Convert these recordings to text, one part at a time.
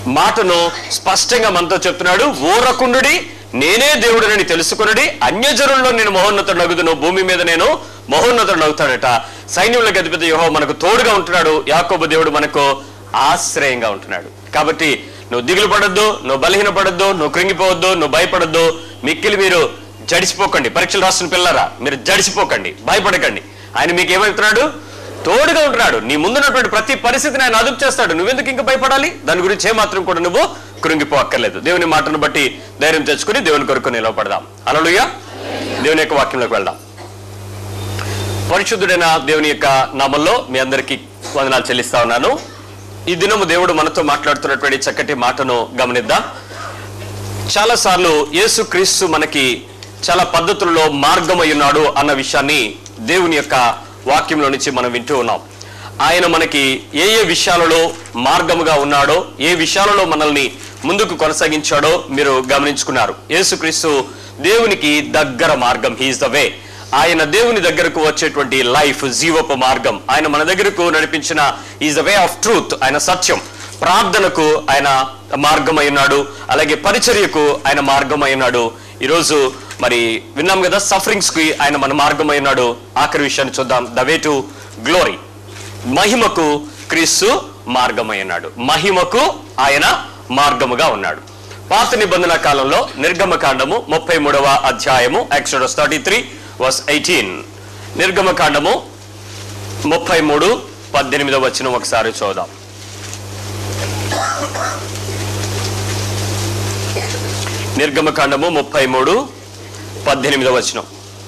మాటను స్పష్టంగా మనతో చెప్తున్నాడు ఊరకుండుడి నేనే దేవుడనని తెలుసుకునడి అన్యజనుల్లో నేను మహోన్నతుడు నగుదును భూమి మీద నేను మహోన్నతుడు నగుతాడట సైన్యంలో గతిపెద్ద యోహో మనకు తోడుగా ఉంటున్నాడు యాకోబు దేవుడు మనకు ఆశ్రయంగా ఉంటున్నాడు కాబట్టి నువ్వు దిగులు పడొద్దు నువ్వు బలహీన పడొద్దు నువ్వు కృంగిపోవద్దు నువ్వు భయపడొద్దు మిక్కిలి మీరు జడిసిపోకండి పరీక్షలు రాస్తున్న పిల్లరా మీరు జడిసిపోకండి భయపడకండి ఆయన మీకు ఏమవుతున్నాడు తోడుగా ఉంటున్నాడు నీ ముందున్నటువంటి ప్రతి పరిస్థితిని ఆయన అదుపు చేస్తాడు నువ్వెందుకు ఇంకా భయపడాలి దాని గురించి ఏమాత్రం కూడా నువ్వు కృంగిపోక్కర్లేదు దేవుని మాటను బట్టి ధైర్యం తెచ్చుకుని దేవుని కొరకు నిలవపడదాం అలలుయ్య దేవుని యొక్క వాక్యంలోకి వెళ్దాం పరిశుద్ధుడైన దేవుని యొక్క నామంలో మీ అందరికీ వందనాలు చెల్లిస్తా ఉన్నాను ఈ దినము దేవుడు మనతో మాట్లాడుతున్నటువంటి చక్కటి మాటను గమనిద్దాం చాలాసార్లు యేసుక్రీస్తు మనకి చాలా పద్ధతుల్లో మార్గమై ఉన్నాడు అన్న విషయాన్ని దేవుని యొక్క వాక్యంలో నుంచి మనం వింటూ ఉన్నాం ఆయన మనకి ఏ ఏ విషయాలలో మార్గముగా ఉన్నాడో ఏ విషయాలలో మనల్ని ముందుకు కొనసాగించాడో మీరు గమనించుకున్నారు యేసుక్రీస్తు దేవునికి దగ్గర మార్గం హీఈస్ ద వే ఆయన దేవుని దగ్గరకు వచ్చేటువంటి లైఫ్ జీవపు మార్గం ఆయన మన దగ్గరకు నడిపించిన is the way of truth ఆయన సత్యం ప్రార్థనకు ఆయన మార్గమై ఉన్నాడు అలాగే పరిచర్యకు ఆయన మార్గమై ఉన్నాడు ఈరోజు మరి విన్నాం కదా సఫరింగ్స్ కి ఆయన మన మార్గమై ఉన్నాడు ఆఖరి విషయాన్ని చూద్దాం ద వే టు గ్లోరీ మహిమకు క్రీస్తు మార్గమై ఉన్నాడు మహిమకు ఆయన మార్గముగా ఉన్నాడు పాత నిబంధన కాలంలో నిర్గమకాండము ముప్పై మూడవ అధ్యాయము Exodus thirty three verse eighteen నిర్గమకాండము ముప్పై మూడు పద్దెనిమిదవ వచ్చిన ఒకసారి చూద్దాం నిర్గమకాండము ముప్పై మూడు పద్దెనిమిదవ వచనం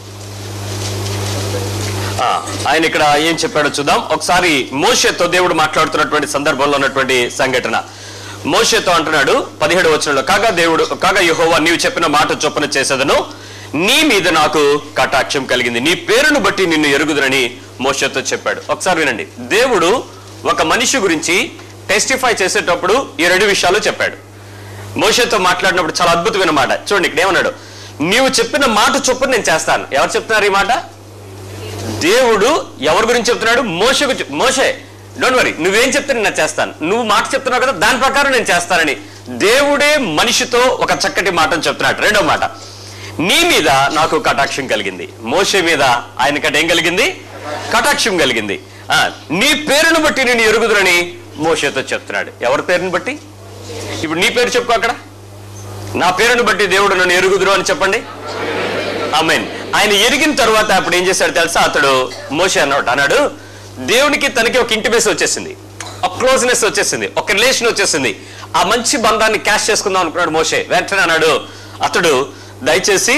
ఆ, ఆయన ఇక్కడ ఏం చెప్పాడో చూద్దాం ఒకసారి మోషేతో దేవుడు మాట్లాడుతున్నటువంటి సందర్భంలో ఉన్నటువంటి సంఘటన మోషేతో అంటున్నాడు పదిహేడు వచనంలో కాగా దేవుడు కాగా యెహోవా నీవు చెప్పిన మాట చొప్పున చేసేదను నీ మీద నాకు కటాక్షం కలిగింది నీ పేరును బట్టి నిన్ను ఎరుగుదునని మోషేతో చెప్పాడు ఒకసారి వినండి దేవుడు ఒక మనిషి గురించి టెస్టిఫై చేసేటప్పుడు ఈ రెండు విషయాలు చెప్పాడు మోషేతో మాట్లాడినప్పుడు చాలా అద్భుతమైన మాట చూడండి ఇక్కడ ఏమన్నాడు నీవు చెప్పిన మాట చొప్పున నేను చేస్తాను ఎవరు చెప్తున్నారు ఈ మాట దేవుడు ఎవరి గురించి చెప్తున్నాడు మోస గురించి మోసే డోంట్ వరీ నువ్వేం చెప్తే నేను చేస్తాను నువ్వు మాట చెప్తున్నావు కదా దాని ప్రకారం నేను చేస్తానని దేవుడే మనిషితో ఒక చక్కటి మాటను చెప్తున్నాడు రెండో మాట నీ మీద నాకు కటాక్షం కలిగింది మోసే మీద ఆయనకట ఏం కలిగింది కటాక్షం కలిగింది ఆ, నీ పేరును బట్టి నేను ఎరుగుదునని మోసేతో చెప్తున్నాడు ఎవరి పేరుని బట్టి ఇప్పుడు నీ పేరు చెప్పుకో అక్కడ నా పేరును బట్టి దేవుడు నన్ను ఎరుగుదురు అని చెప్పండి ఆమెన్ ఆయన ఎరిగిన తర్వాత అప్పుడు ఏం చేశాడు తెలుసా అతడు మోషే అన్నాడు అన్నాడు దేవునికి తనకి ఒక ఇంటిమేస్ వచ్చేసింది ఒక క్లోజ్నెస్ వచ్చేసింది ఒక రిలేషన్ వచ్చేసింది ఆ మంచి బంధాన్ని క్యాష్ చేసుకుందాం అనుకున్నాడు మోషే వెంటనే అన్నాడు అతడు దయచేసి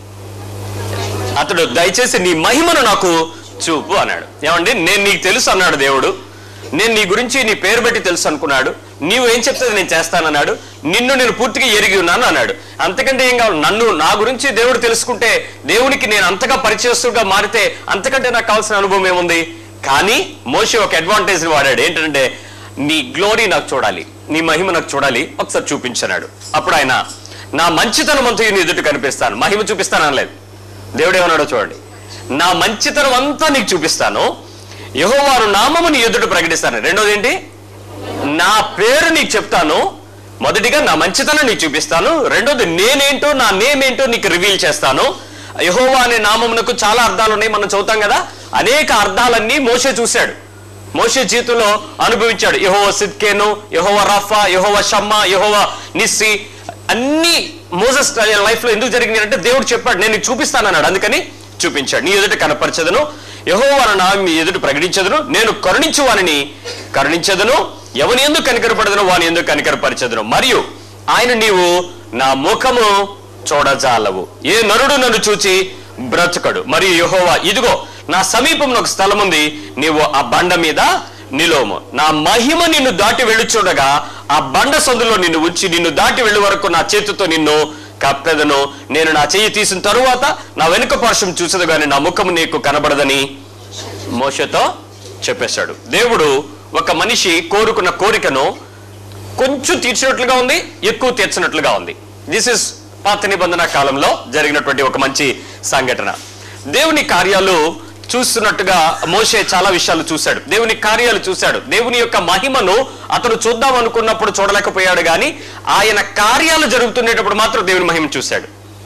అతడు దయచేసి నీ మహిమను నాకు చూపు అన్నాడు ఏమండి నేను నీకు తెలుసు అన్నాడు దేవుడు నేను నీ గురించి నీ పేరు బట్టి తెలుసు అనుకున్నాడు నీవు ఏం చెప్తే నేను చేస్తానన్నాడు నిన్ను నేను పూర్తిగా ఎరిగి ఉన్నాను అన్నాడు అంతకంటే ఏం కావాలి నన్ను నా గురించి దేవుడు తెలుసుకుంటే దేవునికి నేను అంతగా పరిచయస్తుగా మారితే అంతకంటే నాకు కావాల్సిన అనుభవం ఏముంది కానీ మోషే ఒక అడ్వాంటేజ్ వాడాడు ఏంటంటే నీ గ్లోరీ నాకు చూడాలి నీ మహిమ నాకు చూడాలి ఒకసారి చూపించన్నాడు అప్పుడు ఆయన నా మంచితనం అంతా నీ ఎదుట కనిపిస్తాను మహిమ చూపిస్తాను అనలేదు దేవుడు ఏమన్నాడో చూడండి నా మంచితనం అంతా నీకు చూపిస్తాను యెహోవాను నామము నీ ఎదుట ప్రకటిస్తాను రెండోది ఏంటి నా పేరు నీకు చెప్తాను మొదటిగా నా మంచితనం నీకు చూపిస్తాను రెండోది నేనేంటో నా నేమ్ ఏంటో నీకు రివీల్ చేస్తాను యహోవా అనే నామమునకు చాలా అర్థాలు ఉన్నాయి మనం చదువుతాం కదా అనేక అర్థాలన్నీ మోసే చూశాడు మోసే జీవితంలో అనుభవించాడు యహోవ సిద్కేను యహోవ రఫా యహోవ షమ్మా యహోవ నిస్సి అన్ని మోసస్ లైఫ్ లో ఎందుకు జరిగింది అంటే దేవుడు చెప్పాడు నేను నీకు చూపిస్తానన్నాడు అందుకని చూపించాడు నీ ఎదుట కనపరచదును యహోవాను నా మీ ఎదుట ప్రకటించదును నేను కరుణించు వానిని కరుణించదును ఎవని ఎందుకు కనికరపడదును వాని ఎందుకు కనికరపరచదును మరియు ఆయన నీవు నా ముఖము చూడజాలవు ఏ నరుడు నన్ను చూచి బ్రతకడు మరియు యెహోవా ఇదిగో నా సమీపంలో ఒక స్థలం ఉంది నీవు ఆ బండ మీద నిలోము నా మహిమ నిన్ను దాటి వెళ్ళుచుండగా ఆ బండ సందులో నిన్ను ఉంచి నిన్ను దాటి వెళ్ళే వరకు నా చేతితో నిన్ను కప్పెదను నేను నా చెయ్యి తీసిన తరువాత నా వెనుక పార్శ్వం చూసదు కానీ నా ముఖం నీకు కనబడదని మోషతో చెప్పేశాడు దేవుడు ఒక మనిషి కోరుకున్న కోరికను కొంచెం తీర్చినట్లుగా ఉంది ఎక్కువ తీర్చినట్లుగా ఉంది దిస్ ఇస్ పాత నిబంధన కాలంలో జరిగినటువంటి ఒక మంచి సంఘటన దేవుని కార్యాలు చూస్తున్నట్టుగా మోషే చాలా విషయాలు చూశాడు దేవుని కార్యాలు చూశాడు దేవుని యొక్క మహిమను అతను చూద్దాం అనుకున్నప్పుడు చూడలేకపోయాడు కానీ ఆయన కార్యాలు జరుగుతుండేటప్పుడు మాత్రం దేవుని మహిమ చూశాడు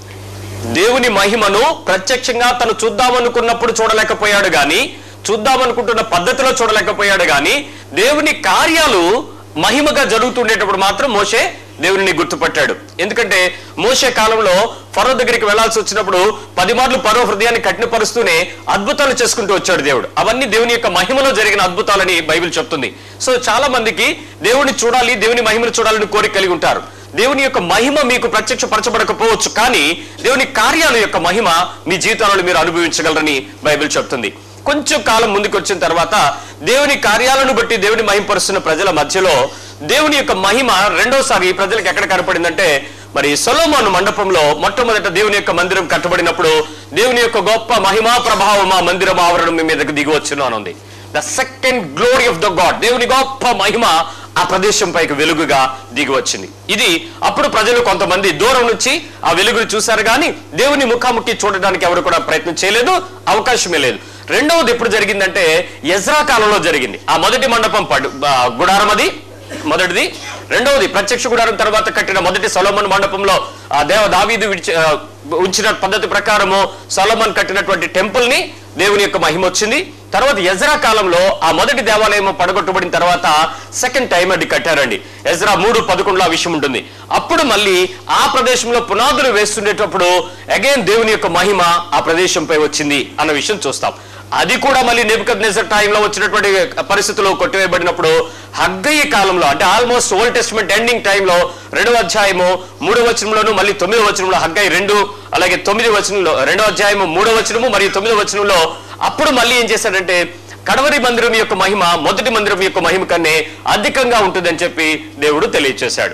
దేవుని మహిమను ప్రత్యక్షంగా తను చూద్దామనుకున్నప్పుడు చూడలేకపోయాడు గాని చూద్దామనుకుంటున్న పద్ధతిలో చూడలేకపోయాడు గాని దేవుని కార్యాలు మహిమగా జరుగుతుండేటప్పుడు మాత్రం మోషే దేవుని గుర్తుపట్టాడు ఎందుకంటే మోషే కాలంలో ఫరో దగ్గరికి వెళ్లాల్సి వచ్చినప్పుడు పది మార్లు పరో హృదయాన్ని కఠినపరుస్తూనే అద్భుతాలు చేసుకుంటూ వచ్చాడు దేవుడు అవన్నీ దేవుని యొక్క మహిమలో జరిగిన అద్భుతాలని బైబిల్ చెప్తుంది సో చాలా మందికి దేవుని చూడాలి దేవుని మహిమను చూడాలని కోరిక కలిగి ఉంటారు దేవుని యొక్క మహిమ మీకు ప్రత్యక్షపరచబడకపోవచ్చు కానీ దేవుని కార్యాల యొక్క మహిమ మీ జీవితాలను మీరు అనుభవించగలరని బైబిల్ చెప్తుంది కొంచెం కాలం ముందుకు వచ్చిన తర్వాత దేవుని కార్యాలను బట్టి దేవుని మహిమపరుస్తున్న ప్రజల మధ్యలో దేవుని యొక్క మహిమ రెండోసారి ప్రజలకు ఎక్కడ కనపడిందంటే మరి సొలోమోను మండపంలో మొట్టమొదట దేవుని యొక్క మందిరం కట్టబడినప్పుడు దేవుని యొక్క గొప్ప మహిమా ప్రభావం ఆ మందిరం ఆవరణం మీ మీదకు దిగి వచ్చును అని ఉంది the second glory of the God దేవుని గొప్ప మహిమ ఆ ప్రదేశం పైకి వెలుగుగా దిగి వచ్చింది ఇది అప్పుడు ప్రజలు కొంతమంది దూరం నుంచి ఆ వెలుగును చూశారు కానీ దేవుని ముఖాముఖి చూడడానికి ఎవరు కూడా ప్రయత్నం చేయలేదు అవకాశమే లేదు రెండవది ఎప్పుడు జరిగిందంటే ఎజ్రా కాలంలో జరిగింది ఆ మొదటి మండపం పడు ఆ, గుడారం అది మొదటిది రెండవది ప్రత్యక్ష గుడారం తర్వాత కట్టిన మొదటి సొలోమన్ మండపంలో ఆ దేవ దావీదు విడిచి ఆ, ఉంచిన పద్ధతి ప్రకారము సొలోమన్ కట్టినటువంటి టెంపుల్ ని దేవుని యొక్క మహిమ వచ్చింది తర్వాత ఎజ్రా కాలంలో ఆ మొదటి దేవాలయం పడగొట్టబడిన తర్వాత సెకండ్ టైం అది కట్టారండి ఎజ్రా మూడు పదకొండులో ఆ విషయం ఉంటుంది అప్పుడు మళ్ళీ ఆ ప్రదేశంలో పునాదులు వేస్తుండేటప్పుడు అగైన్ దేవుని యొక్క మహిమ ఆ ప్రదేశంపై వచ్చింది అన్న విషయం చూస్తాం అది కూడా మళ్ళీ నెబుకద్ నెజర్ టైంలో వచ్చినటువంటి పరిస్థితుల్లో కొట్టివేయబడినప్పుడు హగ్గయ్య కాలంలో అంటే ఆల్మోస్ట్ ఓల్డ్ టెస్ట్మెంట్ ఎండింగ్ టైంలో రెండవ అధ్యాయము మూడవ వచనంలోను మళ్ళీ తొమ్మిదవ వచనంలో హగ్గయ్య రెండు అలాగే తొమ్మిది వచనంలో రెండవ అధ్యాయము మూడవ వచనము మరియు తొమ్మిదవ వచనంలో అప్పుడు మళ్ళీ ఏం చేశాడంటే కడవరి మందిరం యొక్క మహిమ మొదటి మందిరం యొక్క మహిమ కన్నే అధికంగా ఉంటుందని చెప్పి దేవుడు తెలియచేశాడు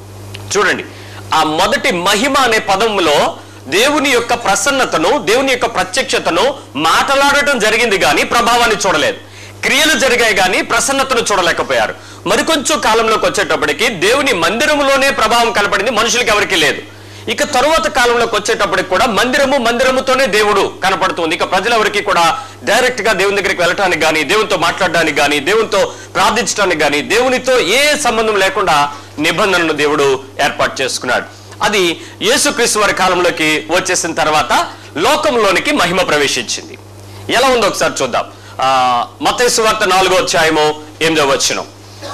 చూడండి ఆ మొదటి మహిమ అనే పదంలో దేవుని యొక్క ప్రసన్నతను దేవుని యొక్క ప్రత్యక్షతను మాట్లాడటం జరిగింది కానీ ప్రభావాన్ని చూడలేదు క్రియలు జరిగాయి కానీ ప్రసన్నతను చూడలేకపోయారు మరికొంచెం కాలంలోకి వచ్చేటప్పటికి దేవుని మందిరములోనే ప్రభావం కనపడింది మనుషులకి ఎవరికి లేదు ఇక తరువాత కాలంలోకి వచ్చేటప్పటికి కూడా మందిరము మందిరముతోనే దేవుడు కనపడుతుంది ఇక ప్రజలెవరికి కూడా డైరెక్ట్ గా దేవుని దగ్గరికి వెళ్ళటానికి కానీ దేవునితో మాట్లాడడానికి కానీ దేవునితో ప్రార్థించడానికి కానీ దేవునితో ఏ సంబంధం లేకుండా నిబంధనను దేవుడు ఏర్పాటు చేసుకున్నాడు అది యేసుక్రీస్తు వారి కాలంలోకి వచ్చేసిన తర్వాత లోకంలోనికి మహిమ ప్రవేశించింది ఎలా ఉందో ఒకసారి చూద్దాం ఆ మతేసు వార్త నాలుగో అధ్యాయము ఎనిమిదో వచ్చినం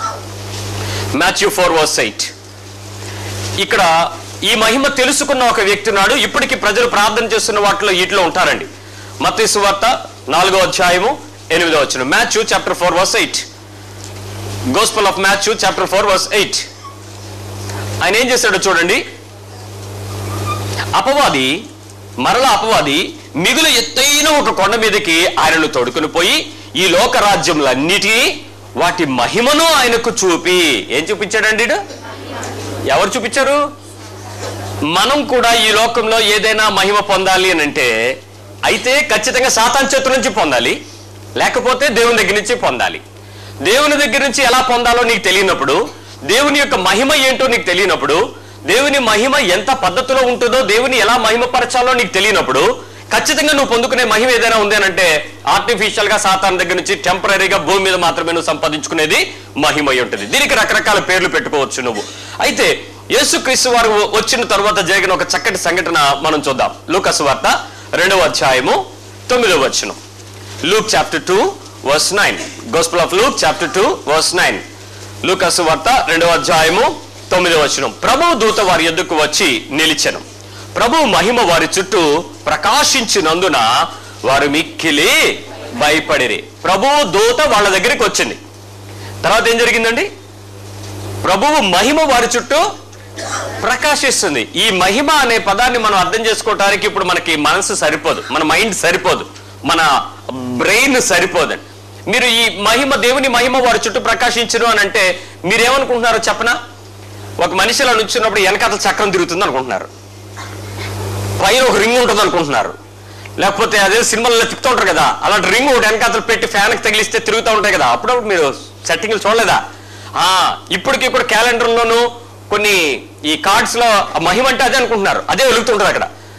మాథ్యూ ఫోర్ వర్స్ ఎయిట్ ఇక్కడ ఈ మహిమ తెలుసుకున్న ఒక వ్యక్తి ఉన్నాడు ఇప్పటికి ప్రజలు ప్రార్థన చేస్తున్న వాటిలో వీటిలో ఉంటారండి మతేసు వార్త నాలుగో అధ్యాయము ఎనిమిదో వచ్చిన Matthew chapter four verse eight gospel of Matthew chapter four verse eight ఆయన ఏం చేశాడో చూడండి అపవాది మరల అపవాది మిగులు ఎత్తైన ఒక కొండ మీదకి ఆయనను తొడుకుని పోయి ఈ లోక రాజ్యములన్నిటినీ వాటి మహిమను ఆయనకు చూపి ఏం చూపించాడండి ఈడు? ఎవరు చూపించారు మనం కూడా ఈ లోకంలో ఏదైనా మహిమ పొందాలి అని అంటే అయితే ఖచ్చితంగా సాతాన్ చేతుల నుంచి పొందాలి లేకపోతే దేవుని దగ్గర నుంచి పొందాలి దేవుని దగ్గర నుంచి ఎలా పొందాలో నీకు తెలియనప్పుడు దేవుని యొక్క మహిమ ఏంటో నీకు తెలియనప్పుడు దేవుని మహిమ ఎంత పద్ధతిలో ఉంటుందో దేవుని ఎలా మహిమపరచాలో నీకు తెలియనప్పుడు ఖచ్చితంగా నువ్వు పొందుకునే మహిమ ఏదైనా ఉంది అని అంటే ఆర్టిఫిషియల్ గా సాతాన్ దగ్గర నుంచి టెంపరీగా భూమి మీద మాత్రమే నువ్వు సంపాదించుకునేది మహిమ అయి ఉంటుంది దీనికి రకరకాల పేర్లు పెట్టుకోవచ్చు నువ్వు అయితే యేసుక్రీస్తు వారు వచ్చిన తర్వాత జరిగిన ఒక చక్కటి సంఘటన మనం చూద్దాం లూకసు వార్త రెండవ అధ్యాయము తొమ్మిదవ వచనం Luke chapter two verse nine gospel of Luke chapter two verse nine లూకసు వార్త రెండవ అధ్యాయము తొమ్మిదవ వచనం ప్రభు దూత వారి ఎద్దుకు వచ్చి నిలిచెను ప్రభు మహిమ వారి చుట్టూ ప్రకాశించినందున వారు మిక్కిలి భయపడిరి ప్రభు దూత వాళ్ళ దగ్గరికి వచ్చింది తర్వాత ఏం జరిగిందండి ప్రభువు మహిమ వారి చుట్టూ ప్రకాశిస్తుంది ఈ మహిమ అనే పదాన్ని మనం అర్థం చేసుకోవటానికి ఇప్పుడు మనకి మనసు సరిపోదు మన మైండ్ సరిపోదు మన బ్రెయిన్ సరిపోదండి మీరు ఈ మహిమ దేవుని మహిమ వారి చుట్టూ ప్రకాశించరు అని అంటే మీరేమనుకుంటున్నారో చెప్పనా ఒక మనిషి ఇలా నుంచున్నప్పుడు వెనకాతల చక్రం తిరుగుతుంది అనుకుంటున్నారు పైన ఒక రింగ్ ఉంటుంది అనుకుంటున్నారు లేకపోతే అదే సినిమాల్లో తిప్పుతూ ఉంటారు కదా అలాంటి రింగ్ ఒకటి వెనకాతలు పెట్టి ఫ్యాన్కి తగిలిస్తే తిరుగుతూ ఉంటాయి కదా అప్పుడప్పుడు మీరు సెట్టింగ్లు చూడలేదా ఆ ఇప్పటికి కూడా క్యాలెండర్లోనూ కొన్ని ఈ కార్డ్స్ లో ఆ మహిమ అంటే అదే అనుకుంటున్నారు అదే వెలుగుతుంటారు అక్కడ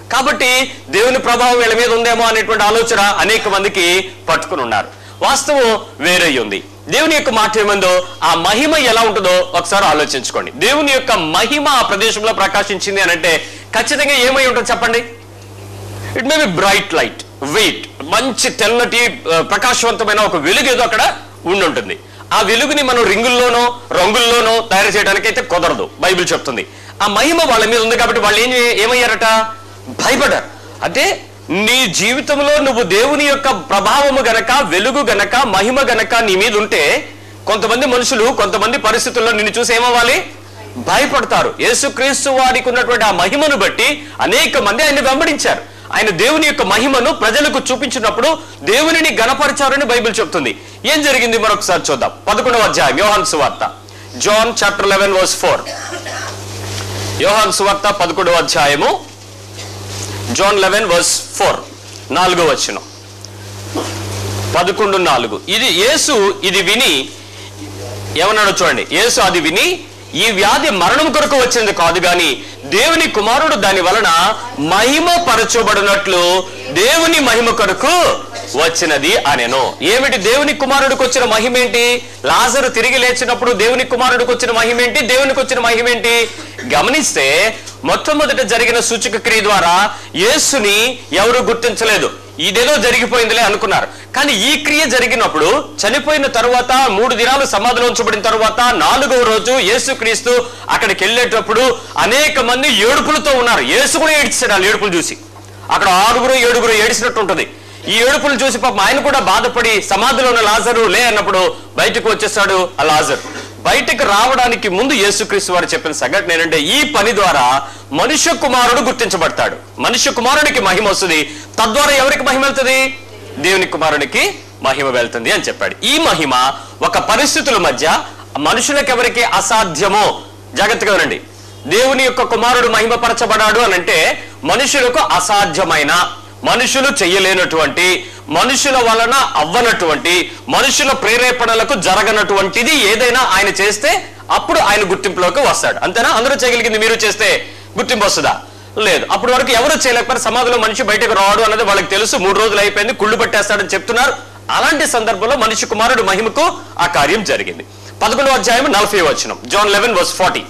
కాబట్టి దేవుని ప్రభావం వీళ్ళ మీద ఉందేమో అనేటువంటి ఆలోచన అనేక మందికి పట్టుకుని ఉన్నారు వాస్తవం వేరే ఉంది దేవుని యొక్క మాట ఏమందో ఆ మహిమ ఎలా ఉంటుందో ఒకసారి ఆలోచించుకోండి దేవుని యొక్క మహిమ ఆ ప్రదేశంలో ప్రకాశించింది అని అంటే ఖచ్చితంగా ఏమై ఉంటుంది చెప్పండి it may be bright light white మంచి తెల్లటి ఆ, ప్రకాశవంతమైన ఒక వెలుగు ఏదో అక్కడ ఉండి ఉంటుంది ఆ వెలుగుని మనం రింగుల్లోనో రంగుల్లోనో తయారు చేయడానికి అయితే కుదరదు బైబిల్ చెప్తుంది ఆ మహిమ వాళ్ళ మీద ఉంది కాబట్టి వాళ్ళు ఏం ఏమయ్యారట భయపడారు అంటే నీ జీవితంలో నువ్వు దేవుని యొక్క ప్రభావము గనక వెలుగు గనక మహిమ గనక నీ మీద ఉంటే కొంతమంది మనుషులు కొంతమంది పరిస్థితుల్లో నిన్ను చూసి ఏమవ్వాలి భయపడతారు యేసుక్రీస్తు వారికి ఉన్నటువంటి ఆ మహిమను బట్టి అనేక మంది ఆయన వెంబడించారు ఆయన దేవుని యొక్క మహిమను ప్రజలకు చూపించినప్పుడు దేవునిని గణపరిచారని బైబిల్ చెప్తుంది ఏం జరిగింది మరొకసారి చూద్దాం పదకొండవ అధ్యాయం యోహాన్ సువార్త John chapter eleven verse four యోహాన్ సువార్త పదకొండవ అధ్యాయము జాన్ లెవెన్ వర్స్ ఫోర్ నాలుగో వచనం పదకొండు నాలుగు ఇది యేసు ఇది విని ఏమన్నాడో చూడండి యేసు అది విని ఈ వ్యాధి మరణం కొరకు వచ్చింది కాదు గాని దేవుని కుమారుడు దాని వలన మహిమ పరచబడినట్లు దేవుని మహిమ కొరకు వచ్చినది అనెను ఏమిటి దేవుని కుమారుడికి వచ్చిన మహిమ ఏంటి లాజరు తిరిగి లేచినప్పుడు దేవుని కుమారుడికి వచ్చిన మహిమ ఏంటి దేవునికి వచ్చిన మహిమ ఏంటి గమనిస్తే మొట్టమొదట జరిగిన సూచక క్రియ ద్వారా యేసుని ఎవరు గుర్తించలేదు ఇదేదో జరిగిపోయిందిలే అనుకున్నారు కానీ ఈ క్రియ జరిగినప్పుడు చనిపోయిన తరువాత మూడు దినాలు సమాధిలో ఉంచబడిన తరువాత నాలుగవ రోజు యేసుక్రీస్తు అక్కడికి వెళ్ళేటప్పుడు అనేక మంది ఏడుపులతో ఉన్నారు యేసు కూడా ఏడ్చాడు ఆ ఏడుపులు చూసి అక్కడ ఆరుగురు ఏడుగురు ఏడిసినట్టు ఉంటుంది ఈ ఏడుపులు చూసి పాపం ఆయన కూడా బాధపడి సమాధిలో ఉన్న లాజరు లే అన్నప్పుడు బయటకు వచ్చేస్తాడు ఆ లాజరు బయటకు రావడానికి ముందు యేసుక్రీస్తు వారు చెప్పిన సంఘటన ఏంటంటే ఈ పని ద్వారా మనుష్య కుమారుడు గుర్తించబడతాడు మనుష్య కుమారుడికి మహిమ వస్తుంది తద్వారా ఎవరికి మహిమ వెళ్తుంది దేవుని కుమారునికి మహిమ వెళ్తుంది అని చెప్పాడు ఈ మహిమ ఒక పరిస్థితుల మధ్య మనుషులకు ఎవరికి అసాధ్యమో జాగ్రత్తగా వినండి దేవుని యొక్క కుమారుడు మహిమపరచబడాడు అని అంటే మనుషులకు అసాధ్యమైన మనుషులు చెయ్యలేనటువంటి మనుషుల వలన అవ్వనటువంటి మనుషుల ప్రేరేపణలకు జరగనటువంటిది ఏదైనా ఆయన చేస్తే అప్పుడు ఆయన గుర్తింపులోకి వస్తాడు అంతేనా అందరూ చేయగలిగింది మీరు చేస్తే గుర్తింపు వస్తుందా లేదు అప్పటి వరకు ఎవరు చేయలేకపోతే సమాధిలో మనిషి బయటకు రావడం అన్నది వాళ్ళకి తెలుసు మూడు రోజులు అయిపోయింది కుళ్ళు పట్టేస్తాడని చెప్తున్నారు అలాంటి సందర్భంలో మనిషి కుమారుడు మహిమకు ఆ కార్యం జరిగింది పదకొండవ అధ్యాయం నలభై వచనం జాన్ లెవెన్ వర్స్ ఫార్టీ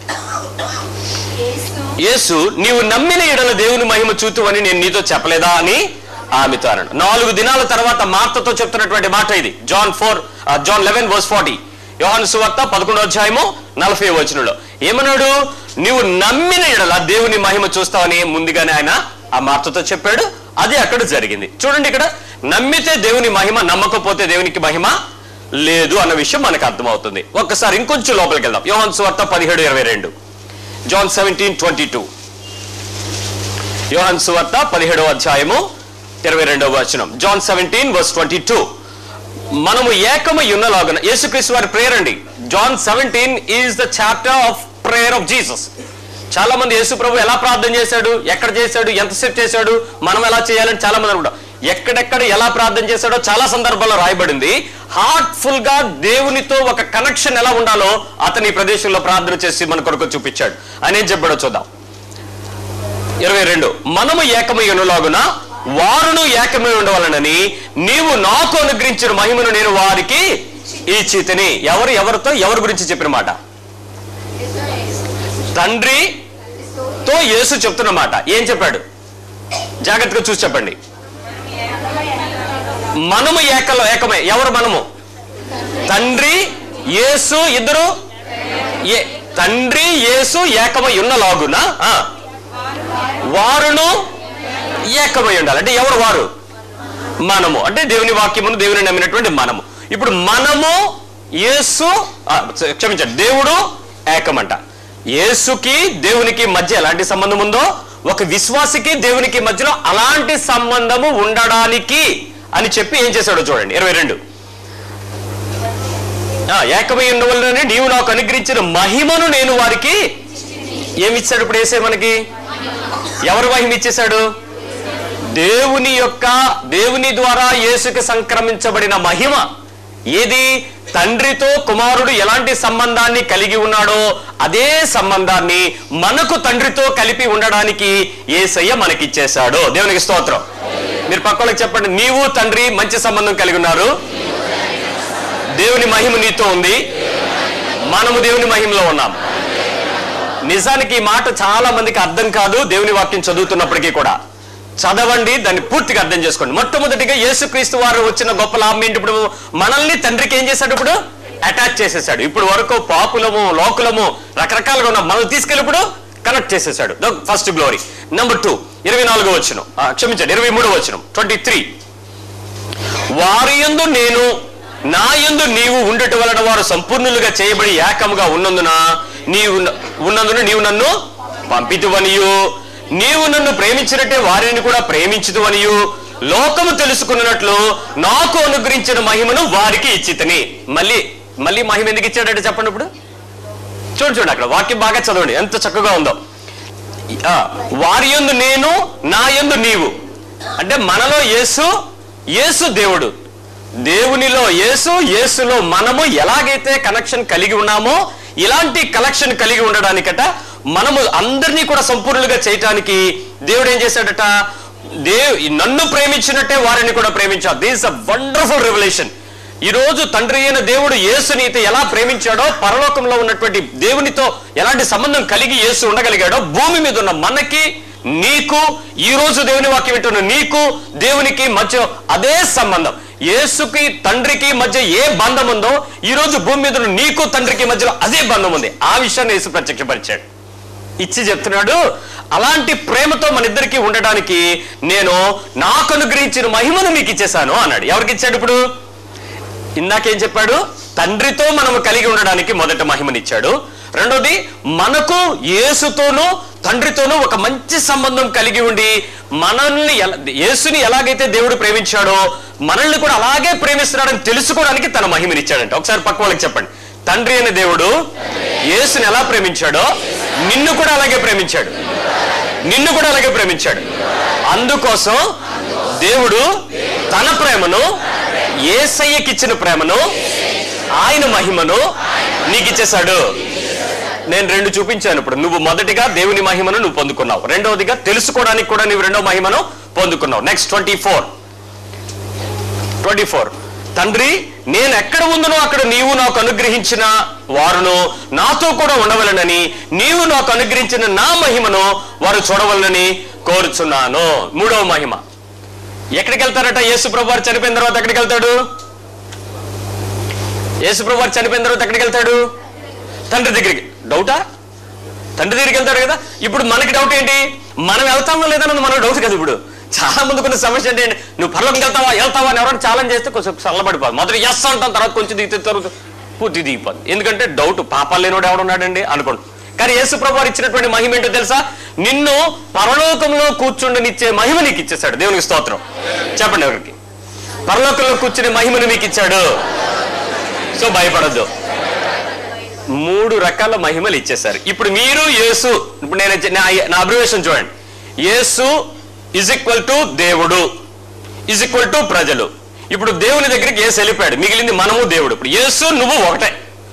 యేసు యేసు నీవు నమ్మిన ఎడల దేవుని మహిమ చూతువని నేను నీతో చెప్పలేదా అని ఆమెతో అన్నాడు నాలుగు దినాల తర్వాత మార్తతో చెప్తున్నటువంటి మాట ఇది John four John eleven verse forty యోహాను సువార్త పదకొండో అధ్యాయము నలభై వచనంలో ఏమన్నాడు నీవు నమ్మిన ఎడల దేవుని మహిమ చూస్తావని ముందుగానే ఆయన ఆ మార్తతో చెప్పాడు అది అక్కడ జరిగింది చూడండి ఇక్కడ నమ్మితే దేవుని మహిమ నమ్మకపోతే దేవునికి మహిమ లేదు అన్న విషయం మనకు అర్థమవుతుంది ఒక్కసారి ఇంకొంచెం లోపలికి వెళ్దాం యోహాను సువార్త పదిహేడు ఇరవై రెండు జాన్ సెవెంటీన్ ట్వంటీ టూ యోహన్ సువార్త పదిహేడవ అధ్యాయము ఇరవై రెండవ వచనం John seventeen verse twenty two మనము ఏకమై ఉన్నలాగున యేసుక్రీస్తు వారి ప్రేయర్ అండి John seventeen is the chapter of prayer of Jesus చాలా మంది యేసు ప్రభు ఎలా ప్రార్థన చేశాడు ఎక్కడ చేశాడు ఎంతసేపు చేశాడు మనం ఎలా చేయాలని చాలా మంది అనుకుంటాం ఎక్కడెక్కడ ఎలా ప్రార్థన చేశాడో చాలా సందర్భాల్లో రాయబడింది హార్ట్ఫుల్ గా దేవునితో ఒక కనెక్షన్ ఎలా ఉండాలో అతని ఈ ప్రదేశంలో ప్రార్థన చేసి మన కొరకు చూపించాడు అని ఏం చెప్పాడో చూద్దాం ఇరవై రెండు మనము ఏకమై ఉన్నలాగున వారును ఏకమై ఉండవలనని నీవు నాకు అనుగ్రహించిన మహిమను నేను వారికి ఈ చితిని ఎవరు ఎవరితో ఎవరి గురించి చెప్పిన మాట తండ్రితో యేసు చెప్తున్న మాట ఏం చెప్పాడు జాగ్రత్తగా చూసి చెప్పండి మనము ఏకలో ఏకమే ఎవరు మనము తండ్రి యేసు ఇద్దరు ఏ తండ్రి యేసు ఏకమై ఉన్నలాగున ఆ, వారును ఏకమై ఉండాలి అంటే ఎవరు వారు మనము అంటే దేవుని వాక్యమును దేవుని నమ్మినటువంటి మనము ఇప్పుడు మనము యేసు ఆ, క్షమించండి దేవుడు ఏకమంట యేసుకి దేవునికి మధ్య ఎలాంటి సంబంధం ఉందో ఒక విశ్వాసికి దేవునికి మధ్యలో అలాంటి సంబంధము ఉండడానికి అని చెప్పి ఏం చేశాడో చూడండి ఇరవై రెండు ఏకమై ఉండవలనని నీవు నాకు అనుగ్రహించిన మహిమను నేను వారికి ఏమిచ్చాడు ఇప్పుడు వేసే మనకి ఎవరు మహిమ ఇచ్చేశాడు దేవుని యొక్క దేవుని ద్వారా యేసుకి సంక్రమించబడిన మహిమ ఏది తండ్రితో కుమారుడు ఎలాంటి సంబంధాన్ని కలిగి ఉన్నాడో అదే సంబంధాన్ని మనకు తండ్రితో కలిపి ఉండడానికి ఏసయ్య మనకిచ్చేశాడు దేవునికి స్తోత్రం మీరు పక్కలకు చెప్పండి నీవు తండ్రి మంచి సంబంధం కలిగి ఉన్నారు దేవుని మహిమ నీతో ఉంది మనము దేవుని మహిమలో ఉన్నాం నిజానికి ఈ మాట చాలా మందికి అర్థం కాదు దేవుని వాక్యం చదువుతున్నప్పటికీ కూడా చదవండి దాన్ని పూర్తిగా అర్థం చేసుకోండి మొట్టమొదటిగా యేసుక్రీస్తు వారు వచ్చిన గొప్ప లాభం ఏంటి ఇప్పుడు మనల్ని తండ్రికి ఏం చేశాడు ఇప్పుడు అటాచ్ చేసేసాడు ఇప్పుడు వరకు పాపులము లోకులము రకరకాలుగా ఉన్న మనల్ని తీసుకెళ్ళి ఇప్పుడు కనెక్ట్ చేసేసాడు ఫస్ట్ గ్లోరీ నెంబర్ టూ ఇరవై నాలుగో వచ్చిన క్షమించండి ఇరవై మూడో వచ్చిన ట్వంటీ త్రీ వారి యందు నేను నా యందు నీవు ఉండట వలన వారు సంపూర్ణులుగా చేయబడి ఏకముగా ఉన్నందున నీవు న- ఉన్నందున నీవు నన్ను పంపితువనియు నీవు నన్ను ప్రేమించినట్టే వారిని కూడా ప్రేమించుదువనియు లోకము తెలుసుకున్నట్లు నాకు అనుగ్రహించిన మహిమను వారికి ఇచ్చితని మళ్ళీ మళ్ళీ మహిమ ఎందుకు ఇచ్చాడంటే చెప్పండి ఇప్పుడు చూడండి చూడండి అక్కడ వాక్యం బాగా చదవండి ఎంత చక్కగా ఉందో ఆ, వారి యందు నేను నా యందు నీవు అంటే మనలో యేసు యేసు దేవుడు దేవునిలో యేసు యేసులో మనము ఎలాగైతే కనెక్షన్ కలిగి ఉన్నామో ఇలాంటి కనెక్షన్ కలిగి ఉండడానికట మనము అందరినీ కూడా సంపూర్ణులుగా చేయటానికి దేవుడు ఏం చేశాడట దేవ్ నన్ను ప్రేమించినట్టే వారిని కూడా ప్రేమించాడు దిస్ అ వండర్ఫుల్ రెవల్యూషన్ ఈ రోజు తండ్రి అయిన దేవుడు యేసుని అయితే ఎలా ప్రేమించాడో పరలోకంలో ఉన్నటువంటి దేవునితో ఎలాంటి సంబంధం కలిగి యేసు ఉండగలిగాడో భూమి మీద ఉన్న మనకి నీకు ఈ రోజు దేవుని వాక్యం వింటున్న నీకు దేవునికి మధ్య అదే సంబంధం యేసుకి తండ్రికి మధ్య ఏ బంధం ఉందో ఈ రోజు భూమి మీద ఉన్న నీకు తండ్రికి మధ్యలో అదే బంధం ఉంది ఆ విషయాన్ని యేసు ప్రత్యక్షపరిచాడు ఇచ్చి చెప్తున్నాడు అలాంటి ప్రేమతో మన ఇద్దరికి ఉండడానికి నేను నాకు అనుగ్రహించిన మహిమను మీకు ఇచ్చేశాను అన్నాడు ఎవరికి ఇచ్చాడు ఇప్పుడు ఇందాకేం చెప్పాడు తండ్రితో మనం కలిగి ఉండడానికి మొదట మహిమనిచ్చాడు రెండోది మనకు యేసుతోనూ తండ్రితోనూ ఒక మంచి సంబంధం కలిగి ఉండి మనల్ని ఎలా- యేసుని ఎలాగైతే దేవుడు ప్రేమించాడో మనల్ని కూడా అలాగే ప్రేమిస్తున్నాడని తెలుసుకోవడానికి తన మహిమనిచ్చాడంట ఒకసారి పక్క వాళ్ళకి చెప్పండి తండ్రి అనే దేవుడు యేసుని ఎలా ప్రేమించాడో నిన్ను కూడా అలాగే ప్రేమించాడు నిన్ను కూడా అలాగే ప్రేమించాడు అందుకోసం దేవుడు తన ప్రేమను ఏసయ్యకిచ్చిన ప్రేమను ఆయన మహిమను నీకు ఇచ్చేశాడు నేను రెండు చూపించాను ఇప్పుడు నువ్వు మొదటిగా దేవుని మహిమను నువ్వు పొందుకున్నావు రెండవదిగా తెలుసుకోవడానికి కూడా నువ్వు రెండో మహిమను పొందుకున్నావు next twenty four twenty four తండ్రి నేను ఎక్కడ ఉందునో అక్కడ నీవు నాకు అనుగ్రహించిన వారును నాతో కూడా ఉండవలనని నీవు నాకు అనుగ్రహించిన నా మహిమను వారు చూడవలనని కోరుచున్నాను మూడవ మహిమ ఎక్కడికి వెళ్తారట యేసు ప్రభు వారు చనిపోయిన తర్వాత ఎక్కడికి వెళ్తాడు యేసు ప్రభు వారు చనిపోయిన తర్వాత ఎక్కడికి వెళ్తాడు తండ్రి దగ్గరికి డౌటా తండ్రి దగ్గరికి వెళ్తాడు కదా ఇప్పుడు మనకి డౌట్ ఏంటి మనం వెళ్తామో లేదన్నది మన డౌట్ కదా ఇప్పుడు చాలా మందికి ఉన్న సమస్య ఏంటి నువ్వు పర్లోకి వెళ్తావా వెళ్తావా అని ఎవరైనా ఛాలెంజ్ చేస్తే కొంచెం చల్లబడిపోదు మొదట ఎస్ అంటాం తర్వాత కొంచెం దిగితే తర్వాత పూర్తి దిగిపోదు ఎందుకంటే డౌట్ పాపాలు లేనివాడు ఎవడున్నాడండి అనుకోండి కానీ యేసు ప్రభు వారు ఇచ్చినటువంటి మహిమ ఏంటో తెలుసా నిన్ను పరలోకంలో కూర్చుండనిచ్చే మహిమ నీకు ఇచ్చేశాడు దేవునికి స్తోత్రం చెప్పండి ఎవరికి పరలోకంలో కూర్చునే మహిమను మీకు ఇచ్చాడు సో భయపడద్దు మూడు రకాల మహిమలు ఇచ్చేశారు ఇప్పుడు మీరు యేసు ఇప్పుడు నేను నా నా అబ్రివేషన్ చూడండి యేసు ఇజ్ ఈక్వల్ టు దేవుడు ఇజ్ ఈక్వల్ టు ప్రజలు ఇప్పుడు దేవుని దగ్గరికి యేసు వెళ్ళిపోయాడు మిగిలింది మనము దేవుడు ఇప్పుడు యేసు నువ్వు ఒకటే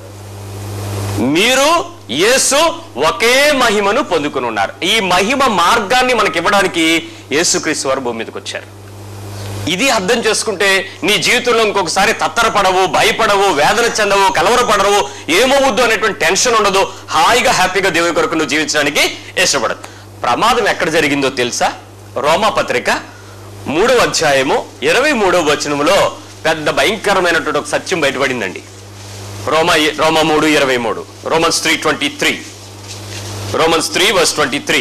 మీరు యేసు ఒకే మహిమను పొందుకుని ఉన్నారు ఈ మహిమ మార్గాన్ని మనకి ఇవ్వడానికి యేసుక్రీస్తు వారు భూమి మీదకి వచ్చారు ఇది అర్థం చేసుకుంటే నీ జీవితంలో ఇంకొకసారి తత్తరపడవు భయపడవు వేదన చెందవు కలవరపడవు ఏమవుద్దు అనేటువంటి టెన్షన్ ఉండదు హాయిగా హ్యాపీగా దేవుని కొరకు నువ్వు జీవించడానికి ఇష్టపడదు ప్రమాదం ఎక్కడ జరిగిందో తెలుసా రోమా పత్రిక మూడవ అధ్యాయము ఇరవై మూడవ వచనములో పెద్ద భయంకరమైనటువంటి ఒక సత్యం బయటపడిందండి రోమా రోమా మూడు ఇరవై మూడు Romans three twenty three Romans three verse twenty three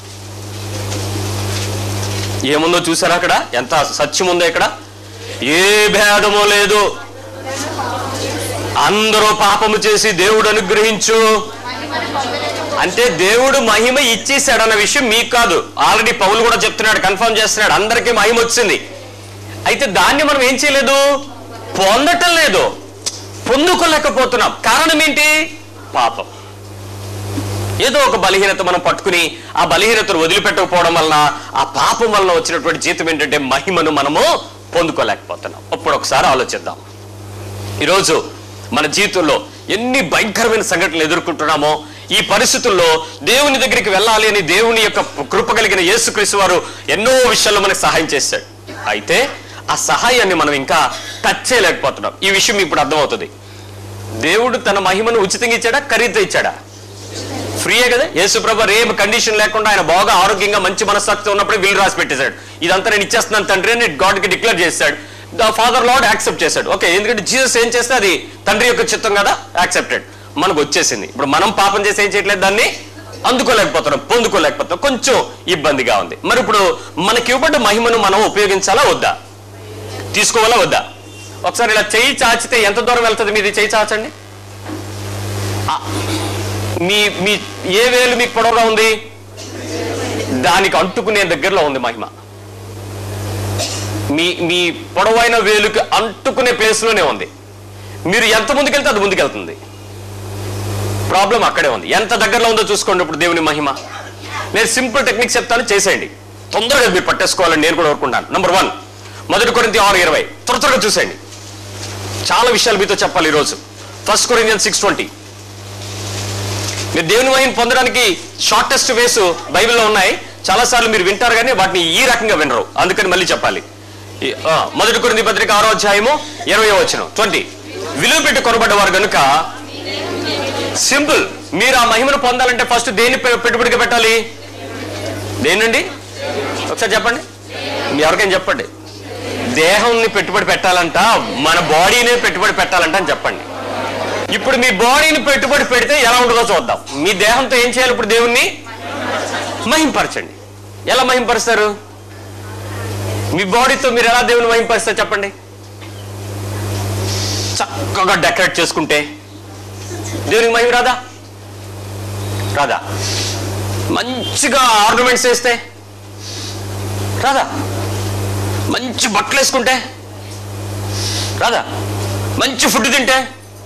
ఏముందో చూసారా అక్కడ ఎంత సత్యం ఉందో ఇక్కడ ఏ భేదము లేదు అందరూ పాపము చేసి దేవుడు అనుగ్రహించు అంటే దేవుడు మహిమ ఇచ్చేసాడన్న విషయం మీకు కాదు ఆల్రెడీ పౌలు కూడా చెప్తున్నాడు కన్ఫర్మ్ చేస్తున్నాడు అందరికీ మహిమ వచ్చింది అయితే దాన్ని మనం ఏం చేయలేదు పొందటం లేదు పొందుకోలేకపోతున్నాం కారణం ఏంటి పాపం ఏదో ఒక బలహీనత మనం పట్టుకుని ఆ బలహీనతను వదిలిపెట్టకపోవడం వలన ఆ పాపం వలన వచ్చినటువంటి జీతం ఏంటంటే మహిమను మనము పొందుకోలేకపోతున్నాం అప్పుడు ఒకసారి ఆలోచిద్దాం ఈరోజు మన జీవితంలో ఎన్ని భయంకరమైన సంఘటనలు ఎదుర్కొంటున్నామో ఈ పరిస్థితుల్లో దేవుని దగ్గరికి వెళ్ళాలి అని దేవుని యొక్క కృప కలిగిన యేసుక్రీస్తు వారు ఎన్నో విషయాల్లో మనకు సహాయం చేశాడు అయితే ఆ సహాయాన్ని మనం ఇంకా టచ్ చేయలేకపోతున్నాం ఈ విషయం ఇప్పుడు అర్థమవుతుంది దేవుడు తన మహిమను ఉచితంగా ఇచ్చాడా ఖరీదు ఇచ్చాడా ఫ్రీయే కదా యేసుప్రభు ఏం కండిషన్ లేకుండా ఆయన బాగా ఆరోగ్యంగా మంచి మనస్తత్వం ఉన్నప్పుడు వీలు రాసి పెట్టేశాడు ఇదంతా నేను ఇచ్చేస్తున్నాను తండ్రి అని గాడ్కి డిక్లేర్ చేశాడు ద ఫాదర్ లార్డ్ యాక్సెప్ట్ చేశాడు ఓకే ఎందుకంటే జీసస్ ఏం చేస్తే అది తండ్రి యొక్క చిత్తం కదా యాక్సెప్టెడ్ మనకు వచ్చేసింది ఇప్పుడు మనం పాపం చేసి ఏం చేయట్లేదు దాన్ని అందుకోలేకపోతున్నాం పొందుకోలేకపోతున్నాం కొంచెం ఇబ్బందిగా ఉంది మరి ఇప్పుడు మనకి ఇవ్వబడ్డ మహిమను మనం ఉపయోగించాలా వద్దా తీసుకోవాలా వద్దా ఒకసారి ఇలా చెయ్యి చాచితే ఎంత దూరం వెళ్తుంది మీది చెయ్యి చాచండి ఆ, మీ మీ ఏ వేలు మీకు పొడవుగా ఉంది దానికి అంటుకునే దగ్గరలో ఉంది మహిమ మీ మీ పొడవైన వేలుకి అంటుకునే ప్లేస్లోనే ఉంది మీరు ఎంత ముందుకెళ్తే అది ముందుకెళ్తుంది ప్రాబ్లం అక్కడే ఉంది ఎంత దగ్గరలో ఉందో చూసుకోండి ఇప్పుడు దేవుని మహిమ నేను సింపుల్ టెక్నిక్ చెప్తాను చేసేయండి తొందరగా మీరు పట్టేసుకోవాలని నేను కూడా కోరుకుంటాను నంబర్ వన్ మొదటి కొరింది ఆరు ఇరవై త్వర త్వరగా చూసేయండి చాలా విషయాలు మీతో చెప్పాలి ఈరోజు ఫస్ట్ కొరిందియన్ సిక్స్ ట్వంటీ మీరు దేవుని మహిమ పొందడానికి షార్టెస్ట్ వేస్ బైబిల్లో ఉన్నాయి చాలాసార్లు మీరు వింటారు కానీ వాటిని ఈ రకంగా వినరు అందుకని మళ్ళీ చెప్పాలి ఈ- ఆ, మొదటి కొరింది పత్రిక ఆరో అధ్యాయము ఇరవై వచ్చిన ట్వంటీ విలువ పెట్టి కొనబడ్డవారు కనుక సింపుల్ మీరు ఆ మహిమను పొందాలంటే ఫస్ట్ దేని పె- పెట్టుబడిగా పెట్టాలి దేనండి ఒకసారి చెప్పండి మీ ఎవరికైనా చెప్పండి దేహంని పెట్టుబడి పెట్టాలంట మన బాడీనే పెట్టుబడి పెట్టాలంట అని చెప్పండి ఇప్పుడు మీ బాడీని పెట్టుబడి పెడితే ఎలా ఉంటుందో చూద్దాం మీ దేహంతో ఏం చేయాలి ఇప్పుడు దేవుణ్ణి మహింపరచండి ఎలా మహింపరుస్తారు మీ బాడీతో మీరు ఎలా దేవుని మహింపరుస్తారు చెప్పండి చక్కగా డెకరేట్ చేసుకుంటే దేవునికి మహిమ రాదా రాదా మంచిగా ఆర్నమెంట్స్ వేస్తే రాదా మంచి బట్టలు వేసుకుంటే రాదా మంచి ఫుడ్ తింటే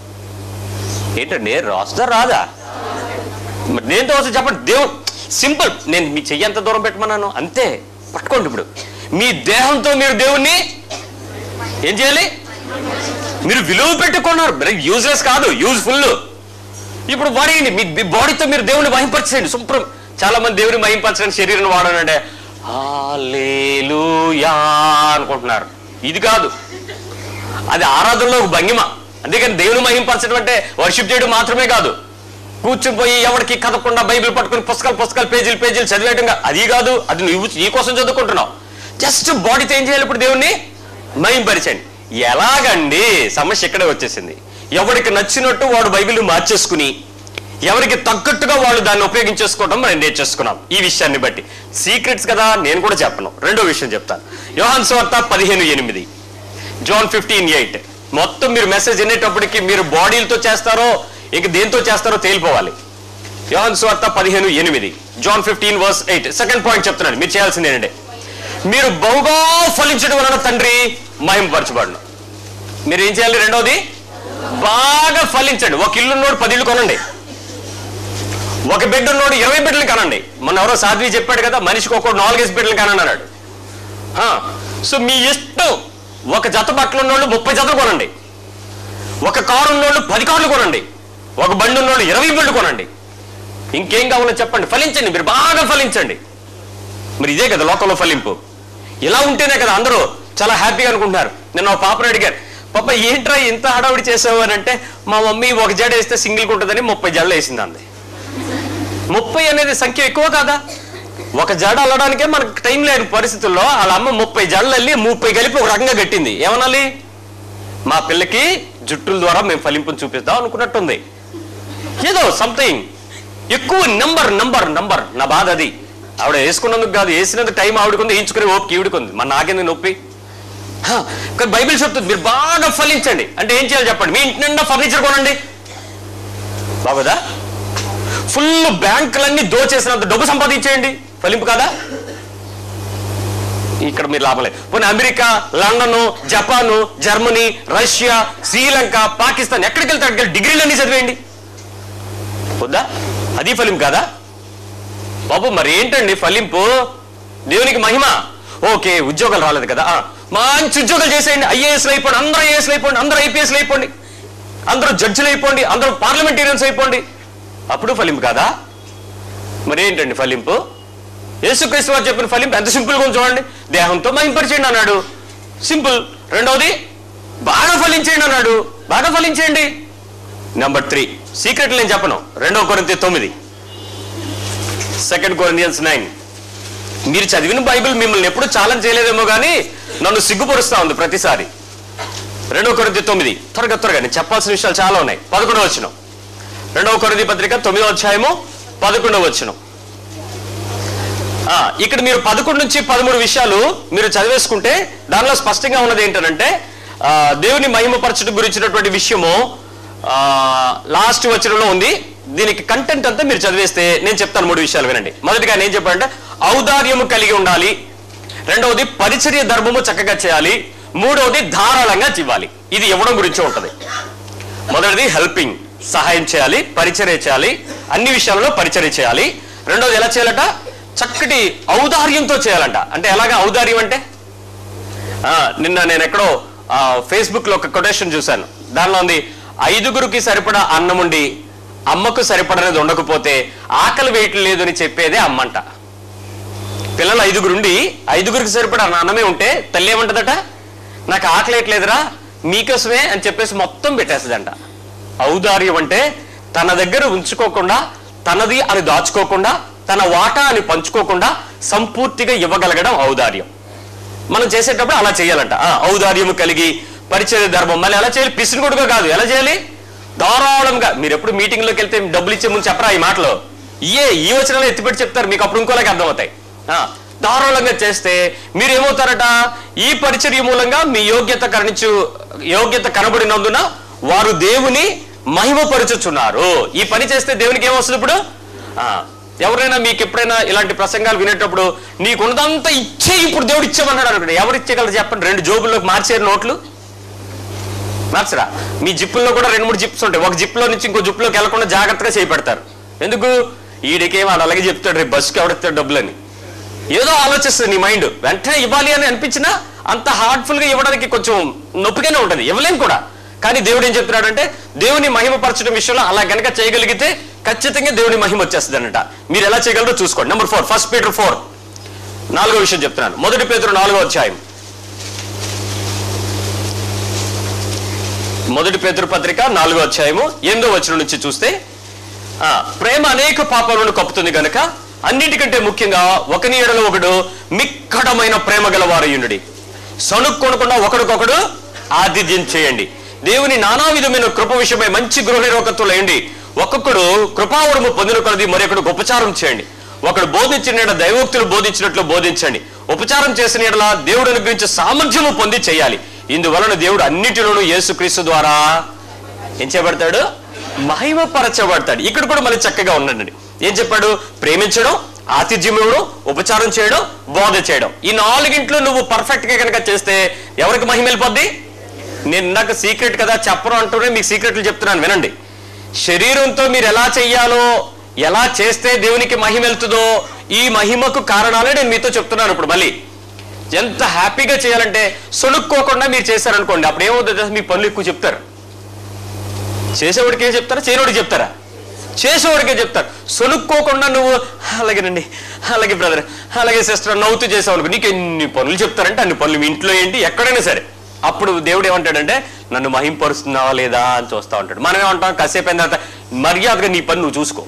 ఏంటండి రాస్తుందా రాదా మరి దేంతో వస్తే చెప్పండి దేవుడు సింపుల్ నేను మీ చెయ్యి ఎంత దూరం పెట్టమన్నాను అంతే పట్టుకోండి ఇప్పుడు మీ దేహంతో మీరు దేవుణ్ణి ఏం చేయాలి మీరు విలువ పెట్టుకున్నారు యూజ్లెస్ కాదు యూజ్ఫుల్ ఇప్పుడు వాడేయండి మీ మీ బాడీతో మీరు దేవుని మహింపరచండి శుభ్రం చాలా మంది దేవుని మహింపరచడానికి శరీరం వాడనంటే హాలేలుయా అనుకుంటున్నారు ఇది కాదు అది ఆరాధనలో ఒక భంగిమ అందుకని దేవుని మహింపరచడం అంటే వర్షిప్ చేయడం మాత్రమే కాదు కూర్చుని ఎవరికి కదకుండా బైబిల్ పట్టుకుని పుస్తకాలు పుస్తకాలు పేజీలు పేజీలు చదివేయడం కా- అది కాదు అది నువ్వు నీ కోసం చదువుకుంటున్నావు జస్ట్ బాడీతో ఏం చేయాలి ఇప్పుడు దేవుణ్ణి మహింపరచండి ఎలాగండి సమస్య ఇక్కడే వచ్చేసింది ఎవరికి నచ్చినట్టు వాడు బైబిల్ మార్చేసుకుని ఎవరికి తగ్గట్టుగా వాళ్ళు దాన్ని ఉపయోగించేసుకోవడం మనం నేర్చేసుకున్నాం ఈ విషయాన్ని బట్టి సీక్రెట్స్ కదా నేను కూడా చెప్పను రెండో విషయం చెప్తాను యోహాన్ స్వార్త పదిహేను ఎనిమిది జాన్ ఫిఫ్టీన్ ఎయిట్ మొత్తం మీరు మెసేజ్ వినేటప్పటికి మీరు బాడీలతో చేస్తారో ఇంక దేంతో చేస్తారో తేలిపోవాలి యోహాన్ స్వార్త పదిహేను ఎనిమిది John fifteen verse eight second point చెప్తున్నాను మీరు చేయాల్సింది ఏంటంటే మీరు బహుగా ఫలించడం వలన తండ్రి మహింపరచబడను మీరు ఏం చేయాలి రెండోది బాగా ఫలించండి ఒక ఇల్లు ఉన్నోడు పది ఇల్లు కొనండి ఒక బిడ్డ ఉన్నోడు ఇరవై బిడ్డలు కనండి మొన్న ఎవరో సాధ్వి చెప్పాడు కదా మనిషికి ఒక్కడు నాలుగేసి బిడ్డలు కనండి అన్నాడు ఆ, సో మీ ఇష్టం ఒక జత బట్టలు ఉన్నోళ్ళు ముప్పై జతలు కొనండి ఒక కారు ఉన్నోళ్ళు పది కార్లు కొనండి ఒక బండి ఉన్నోళ్ళు ఇరవై బండ్లు కొనండి ఇంకేం కావాలో చెప్పండి ఫలించండి మీరు బాగా ఫలించండి మరి ఇదే కదా లోకంలో ఫలింపు ఇలా ఉంటేనే కదా అందరూ చాలా హ్యాపీగా అనుకుంటున్నారు నేను ఒక పాపను అడిగాను పాప ఏంట్రా ఇంత హడావిడి చేసావు అని అంటే మా మమ్మీ ఒక జడ వేస్తే సింగిల్ ఉంటుందని ముప్పై జడలు వేసింది అంది ముప్పై అనేది సంఖ్య ఎక్కువ కాదా ఒక జడ అల్లడానికే మనకు టైం లేని పరిస్థితుల్లో వాళ్ళ అమ్మ ముప్పై జడలు అల్లి ముప్పై కలిపి ఒక రకంగా కట్టింది ఏమనాలి మా పిల్లకి జుట్టుల ద్వారా మేము ఫలింపుని చూపిస్తాం అనుకున్నట్టుంది ఏదో సంథింగ్ ఎక్కువ నంబర్ నంబర్ నంబర్ నా బాధ అది ఆవిడ వేసుకున్నందుకు కాదు వేసినందుకు టైం ఆవిడకుంది వేయించుకునే ఓపిక ఈవిడకుంది మన నాకేంది నొప్పి హా, కానీ బైబిల్ చెప్తుంది మీరు బాగా ఫలించండి అంటే ఏం చేయాలి చెప్పండి మీ ఇంటి నిండా ఫర్నిచర్ కొనండి బాగోదా ఫుల్ బ్యాంకులన్నీ దోచేసినంత డబ్బు సంపాదించేయండి ఫలింపు కాదా ఇక్కడ మీరు లాభలేదు పోనీ America London Japan Germany Russia Sri Lanka Pakistan ఎక్కడికి వెళ్తే అక్కడికి వెళ్ళి డిగ్రీలన్నీ చదివేయండి వద్దా అది ఫలింపు కాదా బాబు మరి ఏంటండి ఫలింపు దేవునికి మహిమ ఓకే ఉద్యోగాలు రాలేదు కదా ఆ, మంచి ఉద్యోగాలు చేసేయండి ఐఏఎస్ అయిపోండి అందరూ ఐఏఎస్ అయిపోండి అందరూ ఐపీఎస్ అయిపోండి అందరూ జడ్జిలు అయిపోండి అందరూ పార్లమెంటేరియన్స్ అయిపోండి అప్పుడు ఫలింపు కాదా మరి ఏంటండి ఫలింపు యేసుక్రీస్తు వారు చెప్పిన ఫలింపు ఎంత సింపుల్గా ఉంది చూడండి దేహంతో మహింపరిచేయండి అన్నాడు సింపుల్ రెండవది బాగా ఫలించేయండి అన్నాడు బాగా ఫలించేయండి నెంబర్ త్రీ సీక్రెట్ నేను చెప్పను రెండవ కొరింత తొమ్మిది సెకండ్ కొరింతియన్స్ నైన్ మీరు చదివిన బైబిల్ మిమ్మల్ని ఎప్పుడు ఛాలెంజ్ చేయలేదేమో కానీ నన్ను సిగ్గుపరుస్తా ఉంది ప్రతిసారి రెండవ కొరింత తొమ్మిది త్వరగా త్వరగా నేను చెప్పాల్సిన విషయాలు చాలా ఉన్నాయి పదకొండవ వచ్చిన రెండవ కొరింది పత్రిక తొమ్మిదవ అధ్యాయము పదకొండవ వచ్చిన ఇక్కడ మీరు పదకొండు నుంచి పదమూడు విషయాలు మీరు చదివేసుకుంటే దానిలో స్పష్టంగా ఉన్నది ఏంటంటే ఆ, దేవుని మహిమపరచడం గురించినటువంటి విషయము లాస్ట్ వచనంలో ఉంది దీనికి కంటెంట్ అంతా మీరు చదివేస్తే నేను చెప్తాను మూడు విషయాలు వినండి మొదటిగా నేను చెప్పానంటే ఔదార్యము కలిగి ఉండాలి రెండవది పరిచర్య ధర్మము చక్కగా చేయాలి మూడవది ధారాళంగా ఇవ్వాలి ఇది ఇవ్వడం గురించి ఉంటది మొదటిది హెల్పింగ్ సహాయం చేయాలి పరిచర్య చేయాలి అన్ని విషయాలలో పరిచర్య చేయాలి రెండోది ఎలా చేయాలట చక్కటి ఔదార్యంతో చేయాలంట అంటే ఎలాగా ఔదార్యం అంటే ఆ, నిన్న నేను ఎక్కడో ఫేస్బుక్ లో ఒక కొటేషన్ చూశాను దానిలో ఉంది ఐదుగురికి సరిపడా అన్నం ఉండి అమ్మకు సరిపడనేది ఉండకపోతే ఆకలి వేయటం లేదు అని చెప్పేదే అమ్మంట పిల్లలు ఐదుగురు ఉండి ఐదుగురికి సరిపడా అన్నమే ఉంటే తల్లి ఏమంటదట నాకు ఆకలేయట్లేదురా మీకోసమే అని చెప్పేసి మొత్తం పెట్టేస్తుందంట ఔదార్యం అంటే తన దగ్గర ఉంచుకోకుండా తనది అని దాచుకోకుండా తన వాటా అని పంచుకోకుండా సంపూర్తిగా ఇవ్వగలగడం ఔదార్యం మనం చేసేటప్పుడు అలా చేయాలంట ఆ, ఔదార్యము కలిగి పరిచయ ధర్మం మళ్ళీ ఎలా చేయాలి పిసినుకొడుగా కాదు ఎలా చేయాలి ధారాళంగా మీరు ఎప్పుడు మీటింగ్లోకి వెళ్తే డబ్బులు ఇచ్చే ముందు చెప్పరా ఈ మాటలో ఇయే ఈ వచనాలు ఎత్తిపెట్టి చెప్తారు మీకు అప్పుడు ఇంకోలాగా అర్థమవుతాయి ఆ, ధారాళంగా చేస్తే మీరు ఏమవుతారట ఈ పరిచర్య మూలంగా మీ యోగ్యత కరణించు యోగ్యత కనబడినందున వారు దేవుని మహిమపరుచుచున్నారు ఈ పని చేస్తే దేవునికి ఏమొస్తుంది ఇప్పుడు ఆ, ఎవరైనా మీకు ఎప్పుడైనా ఇలాంటి ప్రసంగాలు వినేటప్పుడు నీకున్నదంతా ఇచ్చే ఇప్పుడు దేవుడు ఇచ్చామన్నాడు అనుకోండి ఎవరు ఇచ్చేయగలరు చెప్పండి రెండు జోబుల్లోకి మార్చారు నోట్లు మార్చరా మీ జిప్పుల్లో కూడా రెండు మూడు జిప్స్ ఉంటాయి ఒక జిప్లో నుంచి ఇంకో జిప్లోకి వెళ్లకుండా జాగ్రత్తగా చేయి పెడతారు ఎందుకు ఈడికే వాడు అలాగే చెప్తాడు రేపు బస్సుకి ఎవడిస్తాడు డబ్బులని ఏదో ఆలోచిస్తుంది నీ మైండ్ వెంటనే ఇవ్వాలి అని అనిపించినా అంత హార్ట్ఫుల్ గా ఇవ్వడానికి కొంచెం నొప్పిగానే ఉంటుంది ఇవ్వలేం కూడా కానీ దేవుడు ఏం చెప్తున్నాడంటే దేవుని మహిమపరచడం విషయంలో అలా గనక చేయగలిగితే ఖచ్చితంగా దేవుని మహిమ వచ్చేస్తుంది అనట మీరు ఎలా చేయగలరో చూసుకోండి number four first Peter four నాలుగో విషయం చెప్తున్నాను మొదటి పేతురు నాలుగో అధ్యాయం మొదటి పేతురు పత్రిక నాలుగో అధ్యాయము ఎనిమిదో వచనం నుంచి చూస్తే ఆ, ప్రేమ అనేక పాపాలను కప్పుతుంది గనక అన్నిటికంటే ముఖ్యంగా ఒకని ఎడల ఒకడు మిక్కడమైన ప్రేమ గల వారయుండు సణుక్కొనకుండా ఒకడికొకడు ఆతిథ్యం చేయండి దేవుని నానా విధమైన కృప విషయమై మంచి గృహ నిరోకత్తులు అయ్యండి ఒక్కొక్కడు కృపావరము పొందిన కొలది మరొకడు ఉపచారం చేయండి ఒకడు బోధించిన యెడల దైవోక్తులు బోధించినట్లు బోధించండి ఉపచారం చేసిన యెడల దేవుడు అనుగ్రహించే సామర్థ్యము పొంది చేయాలి ఇందువలన దేవుడు అన్నిటిలోనూ యేసుక్రీస్తు ద్వారా ఏం చేయబడతాడు మహిమపరచబడతాడు ఇక్కడ కూడా మళ్ళీ చక్కగా ఉండండి ఏం చెప్పాడు ప్రేమించడం ఆతిథ్యం ఇవ్వడం ఉపచారం చేయడం బోధ చేయడం ఈ నాలుగింట్లో నువ్వు పర్ఫెక్ట్ గా కనుక చేస్తే ఎవరికి మహిమ వెళ్ళిపోద్ది నేను ఇందాక సీక్రెట్ కదా చెప్పరు అంటూనే మీకు సీక్రెట్లు చెప్తున్నాను వినండి శరీరంతో మీరు ఎలా చెయ్యాలో ఎలా చేస్తే దేవునికి మహిమ వెళ్తుందో ఈ మహిమకు కారణాలే నేను మీతో చెప్తున్నాను ఇప్పుడు మళ్ళీ ఎంత హ్యాపీగా చేయాలంటే సొనుక్కోకుండా మీరు చేశారనుకోండి అప్పుడు ఏమవుతుంది తెలుసా? మీ పనులు ఎక్కువ చెప్తారు చేసేవాడికి ఏం చెప్తారా చేయనోడికి చెప్తారా చేసేవాడికే చెప్తారు సొనుక్కోకుండా నువ్వు అలాగేనండి అలాగే బ్రదర్ అలాగే సిస్టర్ నవ్వుతూ చేసావు అనుకో నీకు ఎన్ని పనులు చెప్తారంటే అన్ని పనులు మీ ఇంట్లో ఏంటి ఎక్కడైనా సరే అప్పుడు దేవుడు ఏమంటాడంటే నన్ను మహింపరుస్తున్నావా లేదా అని చూస్తా ఉంటాడు మనం ఏమంటాం కాసేపు అయిన తర్వాత మర్యాదగా నీ పని నువ్వు చూసుకో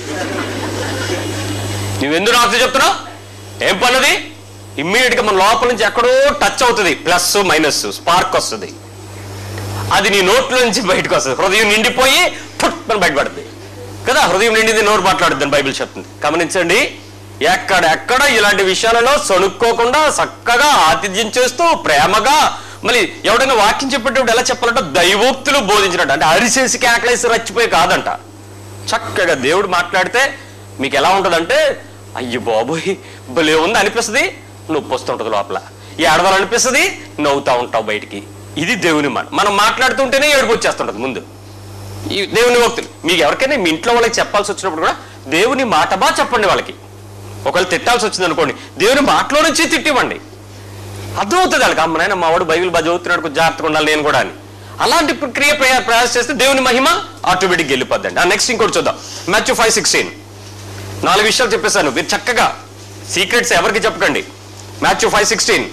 నువ్వెందుకు నాకు చెప్తున్నావు ఏం పనుది ఇమ్మీడియట్ గా మన లోపల నుంచి ఎక్కడో టచ్ అవుతుంది ప్లస్ మైనస్ స్పార్క్ వస్తుంది అది నీ నోట్లో నుంచి బయటకు వస్తుంది హృదయం నిండిపోయి పుట్టని బయటపడుతుంది కదా హృదయం నిండింది నోరు మాట్లాడుద్దని బైబిల్ చెప్తుంది గమనించండి ఎక్కడ ఎక్కడ ఇలాంటి విషయాలలో సొనుక్కోకుండా చక్కగా ఆతిథ్యం చేస్తూ ప్రేమగా మళ్ళీ ఎవడైనా వాక్యం చెప్పేటప్పుడు ఎలా చెప్పాలంటే దైవోక్తులు బోధించినట్టు అంటే అరిసేసి కేకలేసి రచ్చిపోయి కాదంట చక్కగా దేవుడు మాట్లాడితే మీకు ఎలా ఉంటుందంటే అయ్యో బాబోయ్ భలే ఉంది అనిపిస్తుంది నొప్పి వస్తుంటుంది లోపల ఏడవాలు అనిపిస్తుంది నవ్వుతా ఉంటావు బయటికి ఇది దేవుని మాట మనం మాట్లాడుతుంటేనే ఏడుపు వచ్చేస్తుంటది ముందు ఈ దేవుని భక్తులు మీకు ఎవరికైనా మీ ఇంట్లో వాళ్ళకి చెప్పాల్సి వచ్చినప్పుడు కూడా దేవుని మాట బా చెప్పండి వాళ్ళకి ఒకవేళ తిట్టాల్సి వచ్చింది అనుకోండి దేవుని మాటలో నుంచి తిట్టివ్వండి అర్థమవుతుంది వాళ్ళకి అమ్మ నాయన మా వాడు బైబిల్ బాగా చదువుతున్నాడు కొంచెం జాగ్రత్తగా ఉండాలి నేను కూడా అని అలాంటి క్రియ ప్రయా ప్రయాస చేస్తే దేవుని మహిమ ఆటోమేటిక్ వెళ్ళిపోద్దండి ఆ నెక్స్ట్ ఇంకోటి చూద్దాం మ్యాచ్ ఫైవ్ సిక్స్టీన్ నాలుగు విషయాలు చెప్పేశాను మీరు చక్కగా సీక్రెట్స్ ఎవరికి చెప్పకండి మ్యాచ్ ఫైవ్ సిక్స్టీన్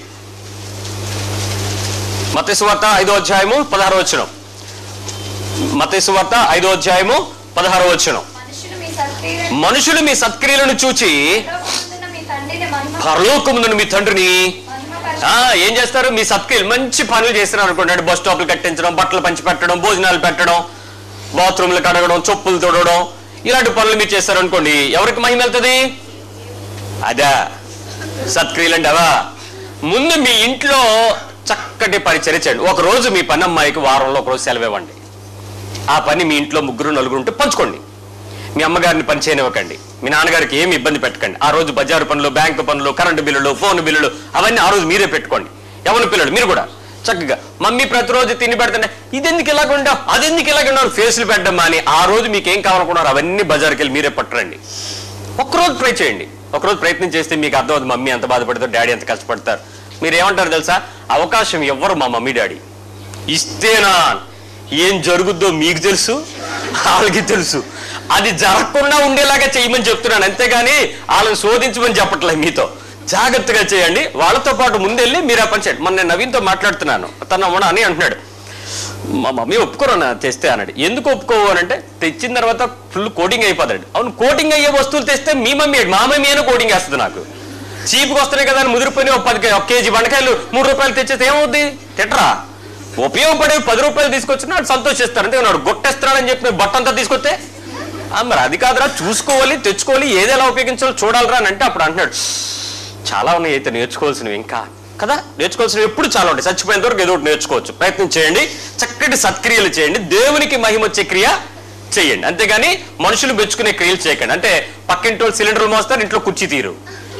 మతేశ్వార్త ఐదో అధ్యాయము పదహారో వచ్చిన మతేశ్వార్త ఐదో అధ్యాయము పదహారో వచ్చిన మనుషులు మీ సత్క్రియలను మనుషులు మీ సత్క్రియలను చూచి లోకమందున్న మీ తండ్రిని మహిమ పరలోకముందున మీ తండ్రిని మహిమపరచు. ఆ ఏం చేస్తారు మీ సత్క్రియలు మంచి పనులు చేస్తున్నారు అనుకోండి బస్ స్టాప్లు కట్టించడం బట్టలు పంచి పెట్టడం భోజనాలు పెట్టడం బాత్రూమ్లు కడగడం చొప్పులు తొడవడం ఇలాంటి పనులు మీరు చేస్తారు అనుకోండి ఎవరికి మహిమ వెళ్తుంది అదా సత్క్రియలు అంటే అవా ముందు మీ ఇంట్లో చక్కటి పరిచర్య చేయండి ఒక రోజు మీ పని అమ్మాయికి వారంలో ఒక రోజు సెలవు ఇవ్వండి ఆ పని మీ ఇంట్లో ముగ్గురు నలుగురు ఉంటే పంచుకోండి మీ అమ్మగారిని పని చేయనివ్వకండి మీ నాన్నగారికి ఏమి ఇబ్బంది పెట్టకండి ఆ రోజు బజారు పనులు బ్యాంకు పనులు కరెంటు బిల్లులు ఫోన్ బిల్లులు అవన్నీ ఆ రోజు మీరే పెట్టుకోండి ఎవరి పిల్లలు మీరు కూడా చక్కగా మమ్మీ ప్రతిరోజు తిని పెడుతుంటే ఇది ఎందుకు ఇలాగ ఉండవు అది ఎందుకు ఇలాగ ఉన్నారు ఫేస్లు పెట్టడం అని ఆ రోజు మీకు ఏం కావాలనుకున్నారు అవన్నీ బజార్కి వెళ్ళి మీరే పట్టరండి ఒక్కరోజు ట్రై చేయండి ఒకరోజు ప్రయత్నం చేస్తే మీకు అర్థమవుతుంది మమ్మీ ఎంత బాధపడతారు డాడీ ఎంత కష్టపడతారు మీరు ఏమంటారు తెలుసా అవకాశం ఇవ్వరు మా మమ్మీ డాడీ ఇస్తేనా ఏం జరుగుద్దో మీకు తెలుసు వాళ్ళకి తెలుసు అది జరగకుండా ఉండేలాగా చేయమని చెప్తున్నాను అంతేగాని వాళ్ళని శోధించమని చెప్పట్లేదు మీతో జాగ్రత్తగా చేయండి వాళ్ళతో పాటు ముందెళ్ళి మీరు ఆ పని చేయండి మొన్న నేను నవీన్తో మాట్లాడుతున్నాను తన అమ్మడు అని అంటున్నాడు మా మమ్మీ ఒప్పుకోరన్నా తెస్తే అన్నాడు ఎందుకు ఒప్పుకోవు అని అంటే తెచ్చిన తర్వాత ఫుల్ కోటింగ్ అయిపోతాడు అవును కోటింగ్ అయ్యే వస్తువులు తెస్తే మీ మమ్మీ మా మమ్మీ అయినా కోటింగ్ వేస్తుంది నాకు చీప్కి వస్తున్నాయి కదా అని ముదిరిపోయిన ఒక పది కే- ఒక కేజీ బండకాయలు మూడు రూపాయలు తెచ్చేస్తే ఏమవుద్ది తిట్టరా ఉపయోగపడే పది రూపాయలు తీసుకొచ్చినా వాడు సంతోషిస్తారు అంతే వాడు గొట్టేస్తున్నాడని చెప్పి బట్టంతా తీసుకొస్తే "ఆ, మరి అది కాదురా చూసుకోవాలి తెచ్చుకోవాలి ఏది ఎలా ఉపయోగించాలో చూడాలిరా అని అంటే అప్పుడు అంటున్నాడు చాలా ఉన్నాయి అయితే నేర్చుకోవాల్సినవి ఇంకా కదా నేర్చుకోవాల్సినవి ఎప్పుడు చాలా ఉంటాయి చచ్చిపోయేంత వరకు ఏదో ఒకటి నేర్చుకోవచ్చు ప్రయత్నం చేయండి చక్కటి సత్క్రియలు చేయండి దేవునికి మహిమ వచ్చే క్రియ చేయండి అంతేగాని మనుషులు మెచ్చుకునే క్రియలు చేయకండి అంటే పక్కింటి వాళ్ళు సిలిండర్లు మోస్తారు ఇంట్లో కుర్చీ తీరు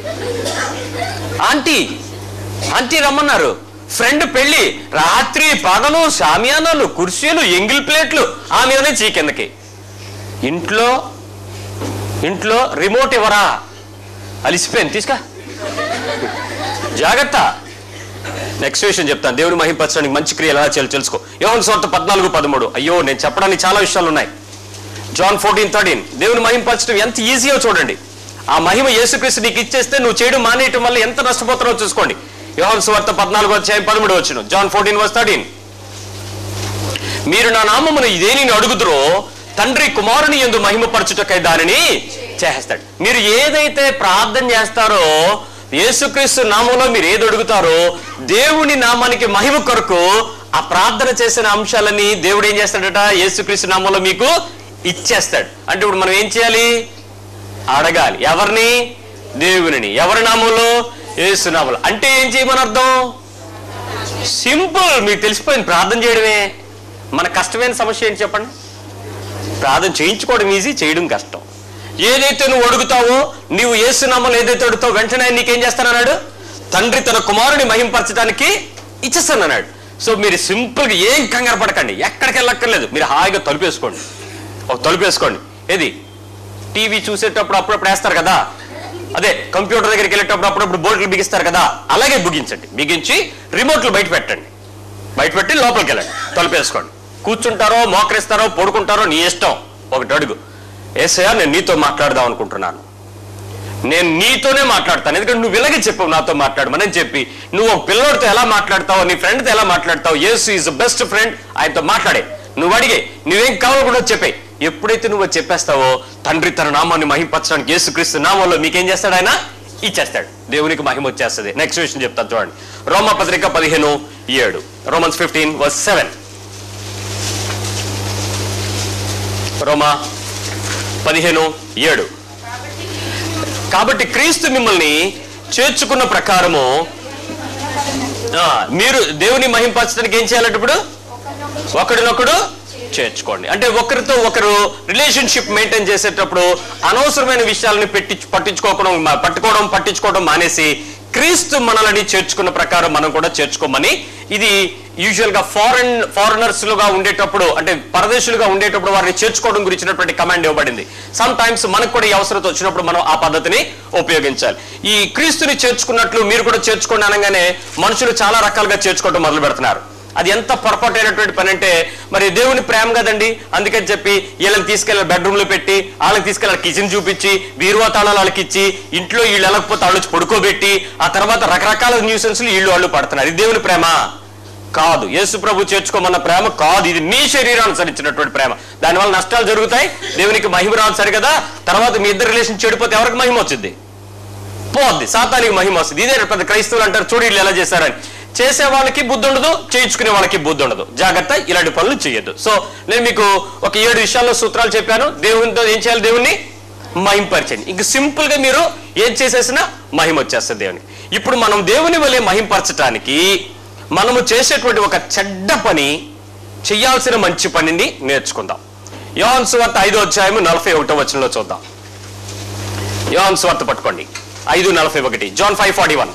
ఆంటీ ఆంటీ రమ్మన్నారు ఫ్రెండ్ పెళ్లి రాత్రి పగలు షామియానాలు కుర్చీలు ఎంగిల్ ప్లేట్లు ఆ మీదనే చీ కిందకి ఇంట్లో ఇంట్లో రిమోట్ ఇవ్వరా అలిసిపోయింది తీసుకా జాగ్రత్త నెక్స్ట్ విషయం చెప్తాను దేవుని మహింపరచడానికి మంచి క్రియలు ఎలా చేయాలో తెలుసుకో యోహన్ సొంత పద్నాలుగు పదమూడు అయ్యో నేను చెప్పడానికి చాలా విషయాలు ఉన్నాయి జాన్ ఫోర్టీన్ థర్టీన్ దేవుని మహింపరచడం ఎంత ఈజీయో చూడండి ఆ మహిమ యేసుక్రీస్తు నీకు ఇచ్చేస్తే నువ్వు చేయడం మానేయటం వల్ల ఎంత నష్టపోతారో చూసుకోండి యోహన్ సువార్త పద్నాలుగు అధ్యాయం పదమూడు వచ్చిన జాన్ ఫోర్టీన్ వర్స్ థర్టీన్ మీరు నా నామమును ఇదేని అడుగుదురో తండ్రి కుమారుని ఎందు మహిమపరచుటకై దానిని చేస్తాడు మీరు ఏదైతే ప్రార్థన చేస్తారో యేసుక్రీస్తు నామంలో మీరు ఏది అడుగుతారో దేవుని నామానికి మహిమ కొరకు ఆ ప్రార్థన చేసిన అంశాలని దేవుడు ఏం చేస్తాడట యేసుక్రీస్తు నామంలో మీకు ఇచ్చేస్తాడు అంటే ఇప్పుడు మనం ఏం చేయాలి అడగాలి ఎవరిని దేవునిని ఎవరి నామంలో యేసు నామంలో అంటే ఏం చేయమని అర్థం సింపుల్ మీకు తెలిసిపోయింది ప్రార్థన చేయడమే మన కష్టమైన సమస్య ఏంటి చెప్పండి ప్రార్థన చేయించుకోవడం ఈజీ చేయడం కష్టం ఏదైతే నువ్వు అడుగుతావో నీవు ఏసునామలు ఏదైతే అడుగుతావో వెంటనే ఆయన నీకేం చేస్తానన్నాడు తండ్రి తన కుమారుని మహింపరచడానికి ఇచ్చేస్తానన్నాడు సో మీరు సింపుల్గా ఏం కంగారు పడకండి ఎక్కడికి వెళ్ళక్కర్లేదు మీరు హాయిగా తలుపేసుకోండి ఒక తలుపేసుకోండి ఏది టీవీ చూసేటప్పుడు అప్పుడప్పుడు వేస్తారు కదా అదే కంప్యూటర్ దగ్గరికి వెళ్ళేటప్పుడు అప్పుడప్పుడు బోర్డులు బిగిస్తారు కదా అలాగే బిగించండి బిగించి రిమోట్లు బయట పెట్టండి బయట పెట్టి లోపలికి వెళ్ళండి తలుపేసుకోండి కూర్చుంటారో మోకరిస్తారో పడుకుంటారో నీ ఇష్టం ఒకటి అడుగు ఏసయ్యా నేను నీతో మాట్లాడదాం అనుకుంటున్నాను నేను నీతోనే మాట్లాడతాను ఎందుకంటే నువ్వు ఇలాగే చెప్పు నాతో మాట్లాడమని చెప్పి నువ్వు ఒక పిల్లోడితో ఎలా మాట్లాడతావు నీ ఫ్రెండ్తో ఎలా మాట్లాడతావు యేసు ఈజ్ బెస్ట్ ఫ్రెండ్ ఆయనతో మాట్లాడే నువ్వు అడిగే నువ్వేం కావాలనుకుంటో చెప్పే ఎప్పుడైతే నువ్వు అది చెప్పేస్తావో తండ్రి తన నామాన్ని మహింపరచడానికి యేసుక్రీస్తు నామంలో మీకేం చేస్తాడు ఆయన ఇచ్చేస్తాడు దేవునికి మహిమ వచ్చేస్తుంది నెక్స్ట్ విషయం చెప్తాను చూడండి రోమా పత్రిక పదిహేను ఏడు రోమన్స్ ఫిఫ్టీన్ వర్స్ సెవెన్ రోమా పదిహేను ఏడు కాబట్టి క్రీస్తు మిమ్మల్ని చేర్చుకున్న ప్రకారము ఆ, మీరు దేవుని మహింపరచడానికి ఏం చేయాలంటే ఇప్పుడు ఒకడినొకడు చేర్చుకోండి అంటే ఒకరితో ఒకరు రిలేషన్షిప్ మెయింటైన్ చేసేటప్పుడు అనవసరమైన విషయాలను పెట్టి పట్టించుకోవడం మ- పట్టుకోవడం పట్టించుకోవడం మానేసి క్రీస్తు మనల్ని చేర్చుకున్న ప్రకారం మనం కూడా చేర్చుకోమని ఇది యూజువల్ గా ఫారెన్ ఫారినర్స్ లుగా ఉండేటప్పుడు అంటే పరదేశులుగా ఉండేటప్పుడు వారిని చేర్చుకోవడం గురించినటువంటి కమాండ్ ఇవ్వబడింది సమ్ టైమ్స్ మనకు కూడా ఈ అవసరత వచ్చినప్పుడు మనం ఆ పద్ధతిని ఉపయోగించాలి ఈ క్రీస్తుని చేర్చుకున్నట్లు మీరు కూడా చేర్చుకోండి అనగానే మనుషులు చాలా రకాలుగా చేర్చుకోవడం మొదలు పెడుతున్నారు అది ఎంత పొరపాటైనటువంటి పని అంటే మరి దేవుని ప్రేమ కదండి అందుకని చెప్పి వీళ్ళని తీసుకెళ్ళి బెడ్రూమ్ లో పెట్టి వాళ్ళకి తీసుకెళ్ళి కిచెన్ చూపించి బీరువా తాళాలు వాళ్ళకి ఇచ్చి ఇంట్లో వీళ్ళు వెళ్ళకపోతే వాళ్ళు వచ్చి పడుకోబెట్టి ఆ తర్వాత రకరకాల న్యూసెన్స్లు వీళ్ళు వాళ్ళు పడుతున్నారు ఇది దేవుని ప్రేమ కాదు యేసు ప్రభు చేర్చుకోమన్న ప్రేమ కాదు ఇది నీ శరీరాన్ని సరిచినటువంటి ప్రేమ దానివల్ల నష్టాలు జరుగుతాయి దేవునికి మహిమ రాదు సరి కదా తర్వాత మీ ఇద్దరు రిలేషన్ చెడిపోతే ఎవరికి మహిమ వచ్చింది పోద్ది సాతానికి మహిమ వస్తుంది ఇదే పెద్ద క్రైస్తవులు అంటారు చూడు వీళ్ళు ఎలా చేశారని చేసే వాళ్ళకి బుద్ధి ఉండదు చేయించుకునే వాళ్ళకి బుద్ధి ఉండదు జాగ్రత్త ఇలాంటి పనులు చేయొద్దు సో నేను మీకు ఒక ఏడు విషయాల్లో సూత్రాలు చెప్పాను దేవునితో ఏం చేయాలి దేవుణ్ణి మహింపరచండి ఇంక సింపుల్ గా మీరు ఏం చేసేసినా మహిమ వచ్చేస్తుంది దేవునికి ఇప్పుడు మనం దేవుని వలె మహింపరచటానికి మనము చేసేటువంటి ఒక చెడ్డ పని చేయాల్సిన మంచి పనిని నేర్చుకుందాం యోహన్ సువార్త ఐదో అధ్యాయము నలభై ఒకటో వచనంలో చూద్దాం యోహన్ సువార్త పట్టుకోండి ఐదు నలభై ఒకటి జాన్ ఫైవ్ ఫార్టీ వన్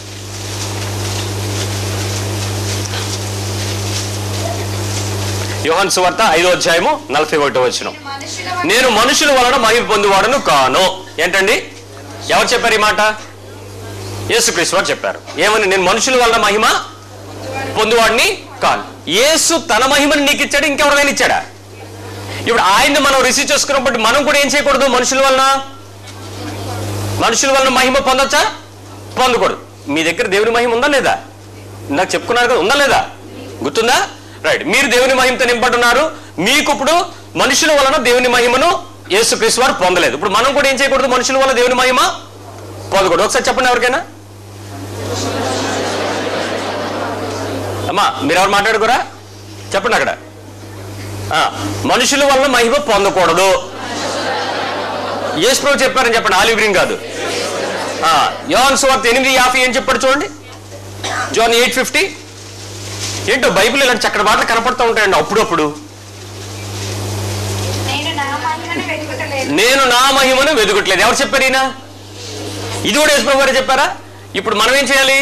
యోహన్ సువార్త ఐదో అధ్యాయము నలభై ఒకటో వచనం మనుషుల నేను మనుషుల వలన మహిమ పొందువాడను కాను ఏంటండి ఎవరు చెప్పారు ఈ మాట యేసుక్రీస్తు వారు చెప్పారు ఏమని నేను మనుషుల వలన మహిమ పొందువాడిని కాను యేసు తన మహిమని నీకు ఇచ్చాడు ఇంకెవరికైనా ఇచ్చాడా ఇప్పుడు ఆయన్ని మనం రిసీవ్ చేసుకున్నప్పుడు మనం కూడా ఏం చేయకూడదు మనుషుల వలన మనుషుల వలన మహిమ పొందొచ్చా పొందకూడదు మీ దగ్గర దేవుని మహిమ ఉందా లేదా నాకు చెప్పుకున్నారు కదా ఉందా లేదా గుర్తుందా రైట్ మీరు దేవుని మహిమతో నింపడున్నారు మీకు ఇప్పుడు మనుషుల వలన దేవుని మహిమను యేసుక్రీస్తు వారు పొందలేదు ఇప్పుడు మనం కూడా ఏం చేయకూడదు మనుషుల వల్ల దేవుని మహిమ పొందకూడదు ఒకసారి చెప్పండి ఎవరికైనా అమ్మా మీరు ఎవరు మాట్లాడుకోరా చెప్పండి అక్కడ ఆ, మనుషుల వల్ల మహిమ పొందకూడదు యేసు ప్రభు చెప్పారని చెప్పండి ఆలివ్ గ్రీన్ కాదు ఆ, యోహాను సువార్త ఎనిమిది యాభై ఏం చెప్పాడు చూడండి జోన్ ఎయిట్ ఫిఫ్టీ ఏంటో బైబిల్ ఇలాంటి చక్కటి మాటలు కనపడుతూ ఉంటాయండి అప్పుడప్పుడు నేను నా మహిమను వెతుకుటలేదు నేను నా మహిమను వెతుకట్లేదు ఎవరు చెప్పారు ఈయన ఇది కూడా యేసు ప్రభు గారు చెప్పారా ఇప్పుడు మనం ఏం చేయాలి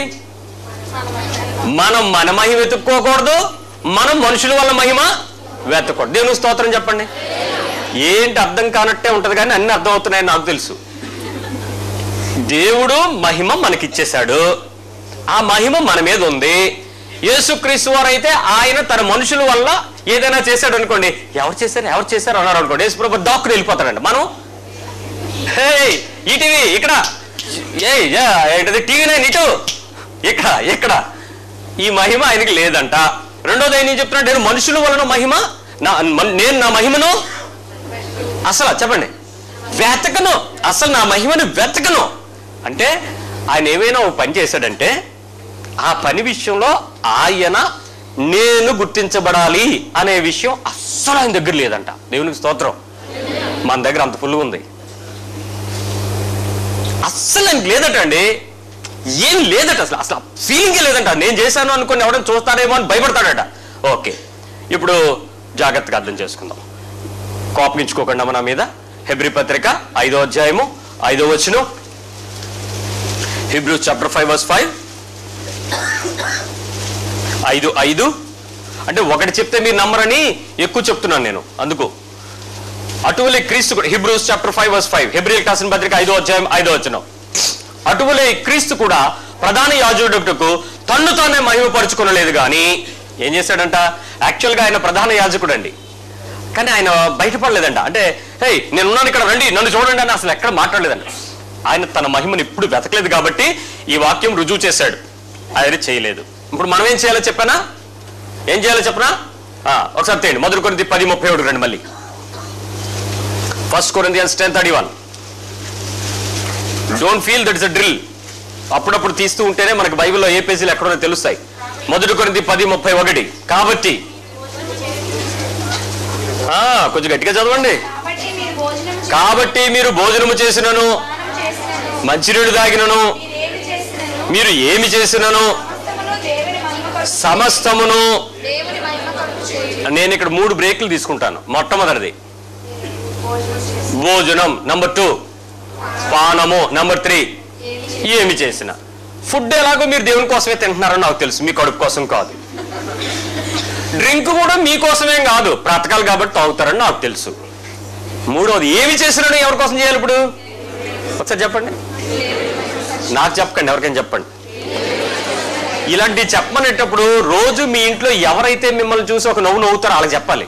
మనం మన మహిమ వెతుక్కోకూడదు మనం మనుషుల వల్ల మహిమ వెతకూడదు దేవుని స్తోత్రం చెప్పండి ఏంటి అర్థం కానట్టే ఉంటది కానీ అన్ని అర్థం అవుతున్నాయని నాకు తెలుసు దేవుడు మహిమ మనకిచ్చేశాడు ఆ మహిమ మన మీద ఉంది యేసుక్రీస్తు వారు అయితే ఆయన తన మనుషుల వల్ల ఏదైనా చేశాడు అనుకోండి ఎవరు చేశారు ఎవరు చేశారు అన్నారు అనుకోండి యేసు ప్రభు డాక్టర్ వెళ్ళిపోతాడండి మనం హే ఈటీవీ ఇక్కడ ఏ ఏంటది టీవీ నైన్ ఇటు ఇక్కడ ఇక్కడ ఈ మహిమ ఆయనకి లేదంట రెండోది ఆయన ఏం చెప్తున్నాడు నేను మనుషుల వలన మహిమ నా మన్- నేను నా మహిమను అసలు చెప్పండి వెతకను అసలు నా మహిమను వెతకను అంటే ఆయన ఏమైనా ఒక పని చేశాడంటే ఆ పని విషయంలో ఆయన నేను గుర్తించబడాలి అనే విషయం అస్సలు ఆయన దగ్గర లేదంట దేవునికి స్తోత్రం మన దగ్గర అంత ఫుల్గా ఉంది అస్సలు ఆయనకి లేదట అండి ఏం లేదట అసలు అసలు ఫీలింగే లేదంట నేను చేశాను అనుకుని ఎవరైనా చూస్తాడేమో అని భయపడతాడట ఓకే ఇప్పుడు జాగ్రత్తగా అర్థం చేసుకుందాం కోపగించుకోకుండా మన మీద హెబ్రి పత్రిక ఐదో అధ్యాయము ఐదో వచనం Hebrew chapter five verse five ఐదు ఐదు అంటే ఒకటి చెప్తే మీరు నమ్మరని ఎక్కువ చెప్తున్నాను నేను అందుకు అటువలే క్రీస్తు కూడా Hebrews chapter five verse five హెబ్రియల్ కాసిన పత్రిక ఐదో అధ్యాయం ఐదో వచనం అటువలే క్రీస్తు కూడా ప్రధాన యాజకుడుకు తన్ను తానే మహిమపరుచుకునలేదు కానీ ఏం చేశాడంట యాక్చువల్గా ఆయన ప్రధాన యాజకుడు అండి కానీ ఆయన బయటపడలేదంట అంటే హే నేనున్నాను ఇక్కడ రండి నన్ను చూడండి అని అసలు ఎక్కడ మాట్లాడలేదంట ఆయన తన మహిమను ఇప్పుడు వెతకలేదు కాబట్టి ఈ వాక్యం రుజువు చేశాడు ఆయన చేయలేదు ఇప్పుడు మనం ఏం చేయాలో చెప్పానా ఏం చేయాలో చెప్పనా ఆ, ఒకసారి తేండి మొదటి కొరింది పది ముప్పై ఒకటి రండి మళ్ళీ first Corinthians ten thirty one don't feel that is a drill అప్పుడప్పుడు తీస్తూ ఉంటేనే మనకు బైబిల్లో ఏ పేజీలు ఎక్కడో తెలుస్తాయి మొదటి కొరింది పది ముప్పై ఒకటి కాబట్టి ఆ, కొంచెం గట్టిగా చదవండి కాబట్టి మీరు భోజనం చే- కాబట్టి మీరు భోజనము చేసినను స్నానం చేసినను మంచినీళ్ళు తాగినను మీరేమి చేసినను మీరు ఏమి చేసినను సమస్తమును దేవుని మహిమ కొరకు సమస్తమును దేవుని మహిమ కొరకు చేయుడి. నేను ఇక్కడ మూడు బ్రేకులు తీసుకుంటాను మొట్టమొదటిది భోజనం చేసి భోజనం నంబర్ టూ పానము నంబర్ త్రీ ఏమి చేసి ఏమి చేసిన ఫుడ్ ఎలాగో మీరు దేవుని కోసమే తింటున్నారని నాకు తెలుసు మీ కడుపు కోసం కాదు డ్రింక్ కూడా మీకోసమేం కాదు బ్రతకాలి కాబట్టి తాగుతారని నాకు తెలుసు మూడోది ఏమి చేసినా ఎవరి కోసం చేయాలి ఇప్పుడు ఒకసారి చెప్పండి నాకు చెప్పకండి ఎవరికైనా చెప్పండి ఇలాంటి చెప్పమనేటప్పుడు రోజు మీ ఇంట్లో ఎవరైతే మిమ్మల్ని చూసి ఒక నవ్వు నవ్వుతారో వాళ్ళకి చెప్పాలి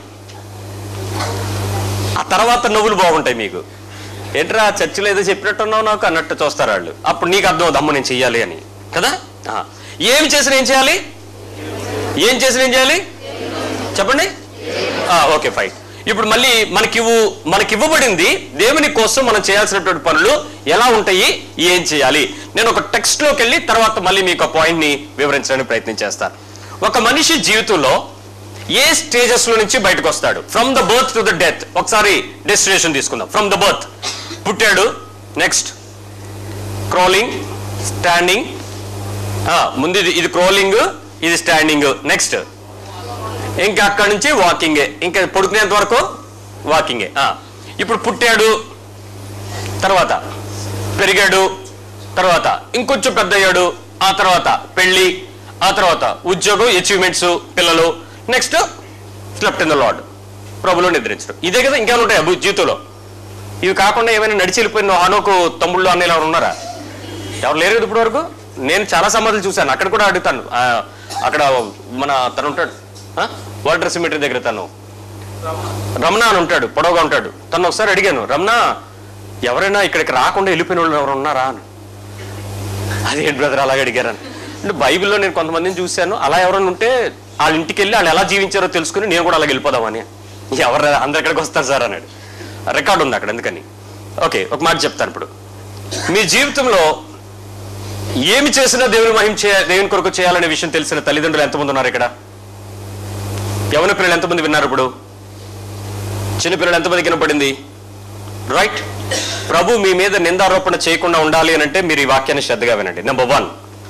ఆ తర్వాత నవ్వులు బాగుంటాయి మీకు ఏంట్రా చర్చిలో ఏదో చెప్పినట్టున్నావు నాకు అన్నట్టు చూస్తారు వాళ్ళు అప్పుడు నీకు అర్థం అవుతుంది, అమ్మ నేను చెయ్యాలి అని కదా ఆ. ఏం చేసిన ఏం చేయాలి ఏం చేసిన ఏం చేయాలి చెప్పండి ఆ, ఓకే ఫైన్ ఇప్పుడు మళ్ళీ మనకివ్వు మనకివ్వబడింది దేవుని కోసం మనం చేయాల్సినటువంటి పనులు ఎలా ఉంటాయి ఏం చేయాలి నేను ఒక టెక్స్ట్ లోకి వెళ్ళి తర్వాత మళ్ళీ మీకు ఆ పాయింట్ ని వివరించడానికి ప్రయత్నం చేస్తాను ఒక మనిషి జీవితంలో ఏ స్టేజెస్ లో నుంచి బయటకు వస్తాడు from the birth to the death ఒకసారి డెస్టినేషన్ తీసుకుందాం ఫ్రమ్ ద బర్త్ పుట్టాడు నెక్స్ట్ క్రాలింగ్ స్టాండింగ్ ముందు ఇది ఇది క్రోలింగ్ ఇది స్టాండింగ్ నెక్స్ట్ ఇంకా అక్కడ నుంచి వాకింగే ఇంకా పడుకునేంత వరకు వాకింగే ఆ, ఇప్పుడు పుట్టాడు తర్వాత పెరిగాడు తర్వాత ఇంకొంచెం పెద్ద అయ్యాడు ఆ తర్వాత పెళ్లి ఆ తర్వాత ఉద్యోగం అచీవ్మెంట్స్ పిల్లలు next slept in the Lord ప్రభులో నిద్రించడం ఇదే కదా ఇంకేమైనా ఉంటాయి అభి జీవితంలో ఇవి కాకుండా ఏమైనా నడిచి వెళ్ళిపోయిన హానోకు తమ్ముళ్ళు అన్నయ్యలు ఎవరు ఉన్నారా ఎవరు లేరు కదా ఇప్పటి వరకు నేను చాలా సమాధులు చూశాను అక్కడ కూడా అడుగుతాను ఆ, అక్కడ మన తను ఉంటాడు వాటర్ సిమెట్రీ దగ్గర తను రమణ అని ఉంటాడు పొడవుగా ఉంటాడు తను ఒకసారి అడిగాను రమణ ఎవరైనా ఇక్కడికి రాకుండా వెళ్ళిపోయిన వాళ్ళు ఎవరు ఉన్నారా అని అదేంటి బ్రదర్ అలాగే అడిగారని అంటే బైబిల్లో నేను కొంతమందిని చూశాను అలా ఎవరైనా ఉంటే వాళ్ళ ఇంటికి వెళ్ళి వాళ్ళు ఎలా జీవించారో తెలుసుకుని నేను కూడా అలాగే వెళ్ళిపోదామని ఎవరు అందరు ఎక్కడికి వస్తారు సార్ అన్నాడు రికార్డు ఉంది అక్కడ ఎందుకని ఓకే ఒక మాట చెప్తాను ఇప్పుడు మీ జీవితంలో ఏమి చేసినా దేవుని మహిమ చే దేవుని కొరకు చేయాలనే విషయం తెలిసిన తల్లిదండ్రులు ఎంతమంది ఉన్నారు ఇక్కడ యవన పిల్లలు ఎంతమంది విన్నారు ఇప్పుడు చిన్న పిల్లలు ఎంతమంది వినపడింది రైట్ ప్రభు మీ మీద నిందారోపణ చేయకుండా ఉండాలి అని అంటే మీరు ఈ వాక్యాన్ని శ్రద్ధగా వినండి నెంబర్ వన్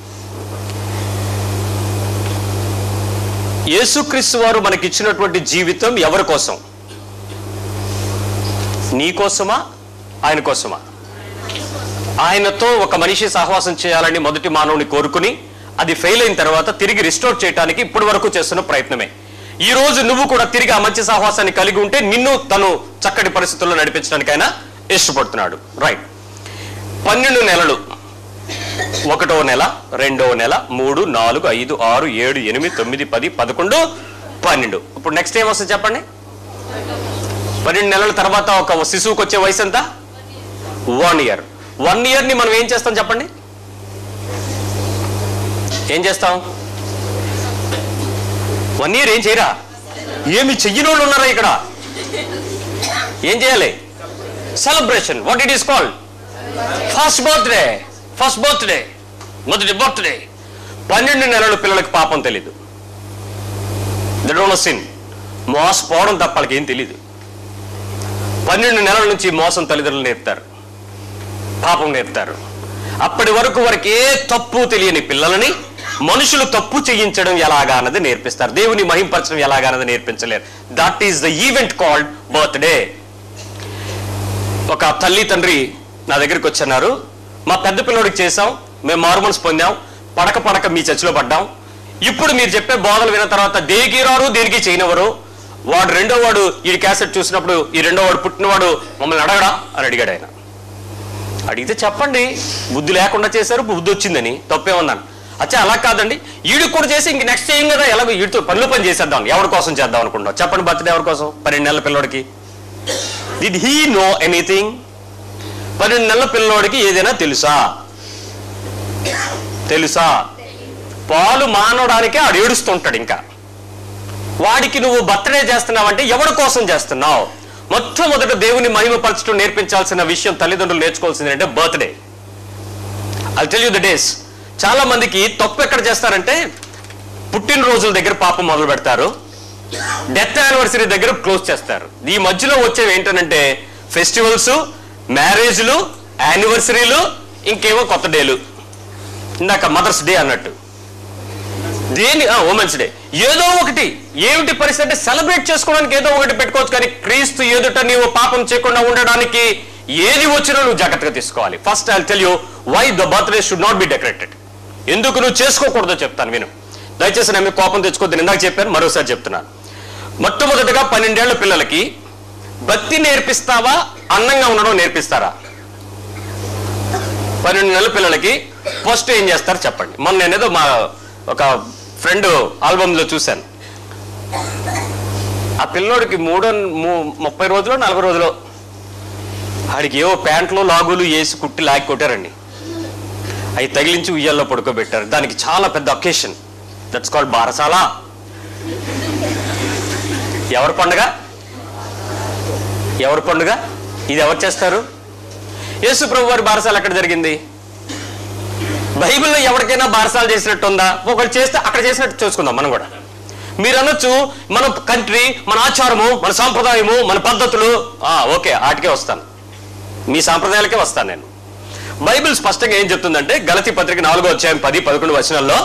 యేసుక్రీస్తు వారు మనకిచ్చినటువంటి జీవితం ఎవరి కోసం నీ కోసమా ఆయన కోసమా ఆయనతో ఒక మనిషి సహవాసం చేయాలని మొదటి మానవుని కోరుకుని అది ఫెయిల్ అయిన తర్వాత తిరిగి రిస్టోర్ చేయడానికి ఇప్పటి వరకు చేస్తున్న ప్రయత్నమే ఈ రోజు నువ్వు కూడా తిరిగి ఆ మంచి సహవాసాన్ని కలిగి ఉంటే నిన్ను తను చక్కటి పరిస్థితుల్లో నడిపించడానికైనా ఇష్టపడుతున్నాడు రైట్ పన్నెండు నెలలు ఒకటో నెల రెండో నెల మూడు నాలుగు ఐదు ఆరు ఏడు ఎనిమిది తొమ్మిది పది పదకొండు పన్నెండు ఇప్పుడు నెక్స్ట్ ఏం వస్తుంది చెప్పండి పన్నెండు నెలల తర్వాత ఒక శిశువుకి వచ్చే వయసు ఎంత వన్ ఇయర్ వన్ ఇయర్ ని మనం ఏం చేస్తాం చెప్పండి ఏం చేస్తాం వన్ ఇయర్ ఏం చేయరా ఏమి చెయ్యని వాళ్ళు ఉన్నారా ఇక్కడ ఏం చేయాలి celebration what it is called first birthday first birthday మొదటి బర్త్డే పన్నెండు నెలల పిల్లలకి పాపం తెలీదు దడోన సిన్ మోసపోవడం తప్ప వాళ్ళకి ఏం తెలీదు పన్నెండు నెలల నుంచి మోసం తల్లిదండ్రులు నేర్పుతారు పాపం నేర్పుతారు అప్పటి వరకు వారికి ఏ తప్పు తెలియని పిల్లలని మనుషులు తప్పు చేయించడం ఎలాగా అన్నది నేర్పిస్తారు దేవుని మహింపరచడం ఎలాగా అన్నది నేర్పించలేరు that is the event called birthday ఒక తల్లి తండ్రి నా దగ్గరికి వచ్చన్నారు మా పెద్ద పిల్లోడికి చేసాం మేము మారుమనసు పొందాం పడక పడక మీ చర్చిలో పడ్డాం ఇప్పుడు మీరు చెప్పే బోధలు విన్న తర్వాత దేనికి రారు దేనికి చేయనివ్వరు వాడు రెండో వాడు ఈ క్యాసెట్ చూసినప్పుడు ఈ రెండో వాడు పుట్టినవాడు మమ్మల్ని అడగడా అని అడిగాడు ఆయన అడిగితే చెప్పండి బుద్ధి లేకుండా చేశారు బుద్ధి వచ్చిందని తప్పేమన్నాను అచ్చా అలా కాదండి ఈడికి కూడా చేసి ఇంక నెక్స్ట్ చేయం కదా ఎలాగో వీడితో పనులు పని చేసేద్దాం ఎవరి కోసం చేద్దాం అనుకుంటాం చెప్పండి బర్త్డే ఎవరి కోసం పన్నెండు నెలల పిల్లోడికి డిడ్ హీ నో ఎనీథింగ్ పన్నెండు నెలల పిల్లోడికి ఏదైనా తెలుసా తెలుసా పాలు మానవడానికే ఆడు ఏడుస్తుంటాడు ఇంకా వాడికి నువ్వు బర్త్డే చేస్తున్నావంటే ఎవరి కోసం చేస్తున్నావు మొట్టమొదట దేవుని మహిమపరచడం నేర్పించాల్సిన విషయం తల్లిదండ్రులు నేర్చుకోవాల్సింది అంటే birthday I tell you the days చాలా మందికి తప్పు ఎక్కడ చేస్తారంటే పుట్టినరోజుల దగ్గర పాపం మొదలు పెడతారు డెత్ యానివర్సరీ దగ్గర క్లోజ్ చేస్తారు ఈ మధ్యలో వచ్చేవి ఏంటంటే ఫెస్టివల్స్ మ్యారేజ్లు యానివర్సరీలు ఇంకేమో కొత్త డేలు ఇందాక మదర్స్ డే అన్నట్టు దేని ఉమెన్స్ డే ఏదో ఒకటి ఏమిటి పరిస్థితి అంటే సెలబ్రేట్ చేసుకోవడానికి ఏదో ఒకటి పెట్టుకోవచ్చు కానీ క్రీస్తు ఎదుట నీవు పాపం చేయకుండా ఉండడానికి ఏది వచ్చినా నువ్వు జాగ్రత్తగా తీసుకోవాలి first I tell you why the birthday should not be decorated ఎందుకు నువ్వు చేసుకోకూడదో చెప్తాను విను దయచేసి నేను మీకు కోపం తెచ్చుకోద్దు ఇందాక చెప్పాను మరోసారి చెప్తున్నాను మొట్టమొదటిగా పన్నెండేళ్ల పిల్లలకి భక్తి నేర్పిస్తావా అందంగా ఉండడం నేర్పిస్తారా పన్నెండు నెలల పిల్లలకి ఫస్ట్ ఏం చేస్తారు చెప్పండి మొన్న నేనేదో మా ఒక ఫ్రెండ్ ఆల్బమ్లో చూశాను ఆ పిల్లోడికి మూడో ము- ముప్పై రోజులు నలభై రోజులు ఆడికి ఏవో ప్యాంట్లు లాగులు వేసి కుట్టి లాగి కొట్టారండి అవి తగిలించి ఉయ్యాల్లో పడుకోబెట్టారు దానికి చాలా పెద్ద అకేషన్ దట్స్ కాల్డ్ బారసాల ఎవరి పండుగ ఎవరి పండుగ ఇది ఎవరు చేస్తారు యేసు ప్రభు వారి బారసాల ఎక్కడ జరిగింది బైబిల్లో ఎవరికైనా బారసాలు చేసినట్టు ఉందా ఒకరు చేస్తే అక్కడ చేసినట్టు చూసుకుందాం మనం కూడా మీరు అనొచ్చు మన కంట్రీ మన ఆచారము మన సాంప్రదాయము మన పద్ధతులు ఆ, ఓకే వాటికే వస్తాను మీ సాంప్రదాయాలకే వస్తాను నేను బైబిల్ స్పష్టంగా ఏం చెప్తుందంటే గలతి పత్రిక నాలుగో అధ్యాయం పది పదకొండు వచనాల్లో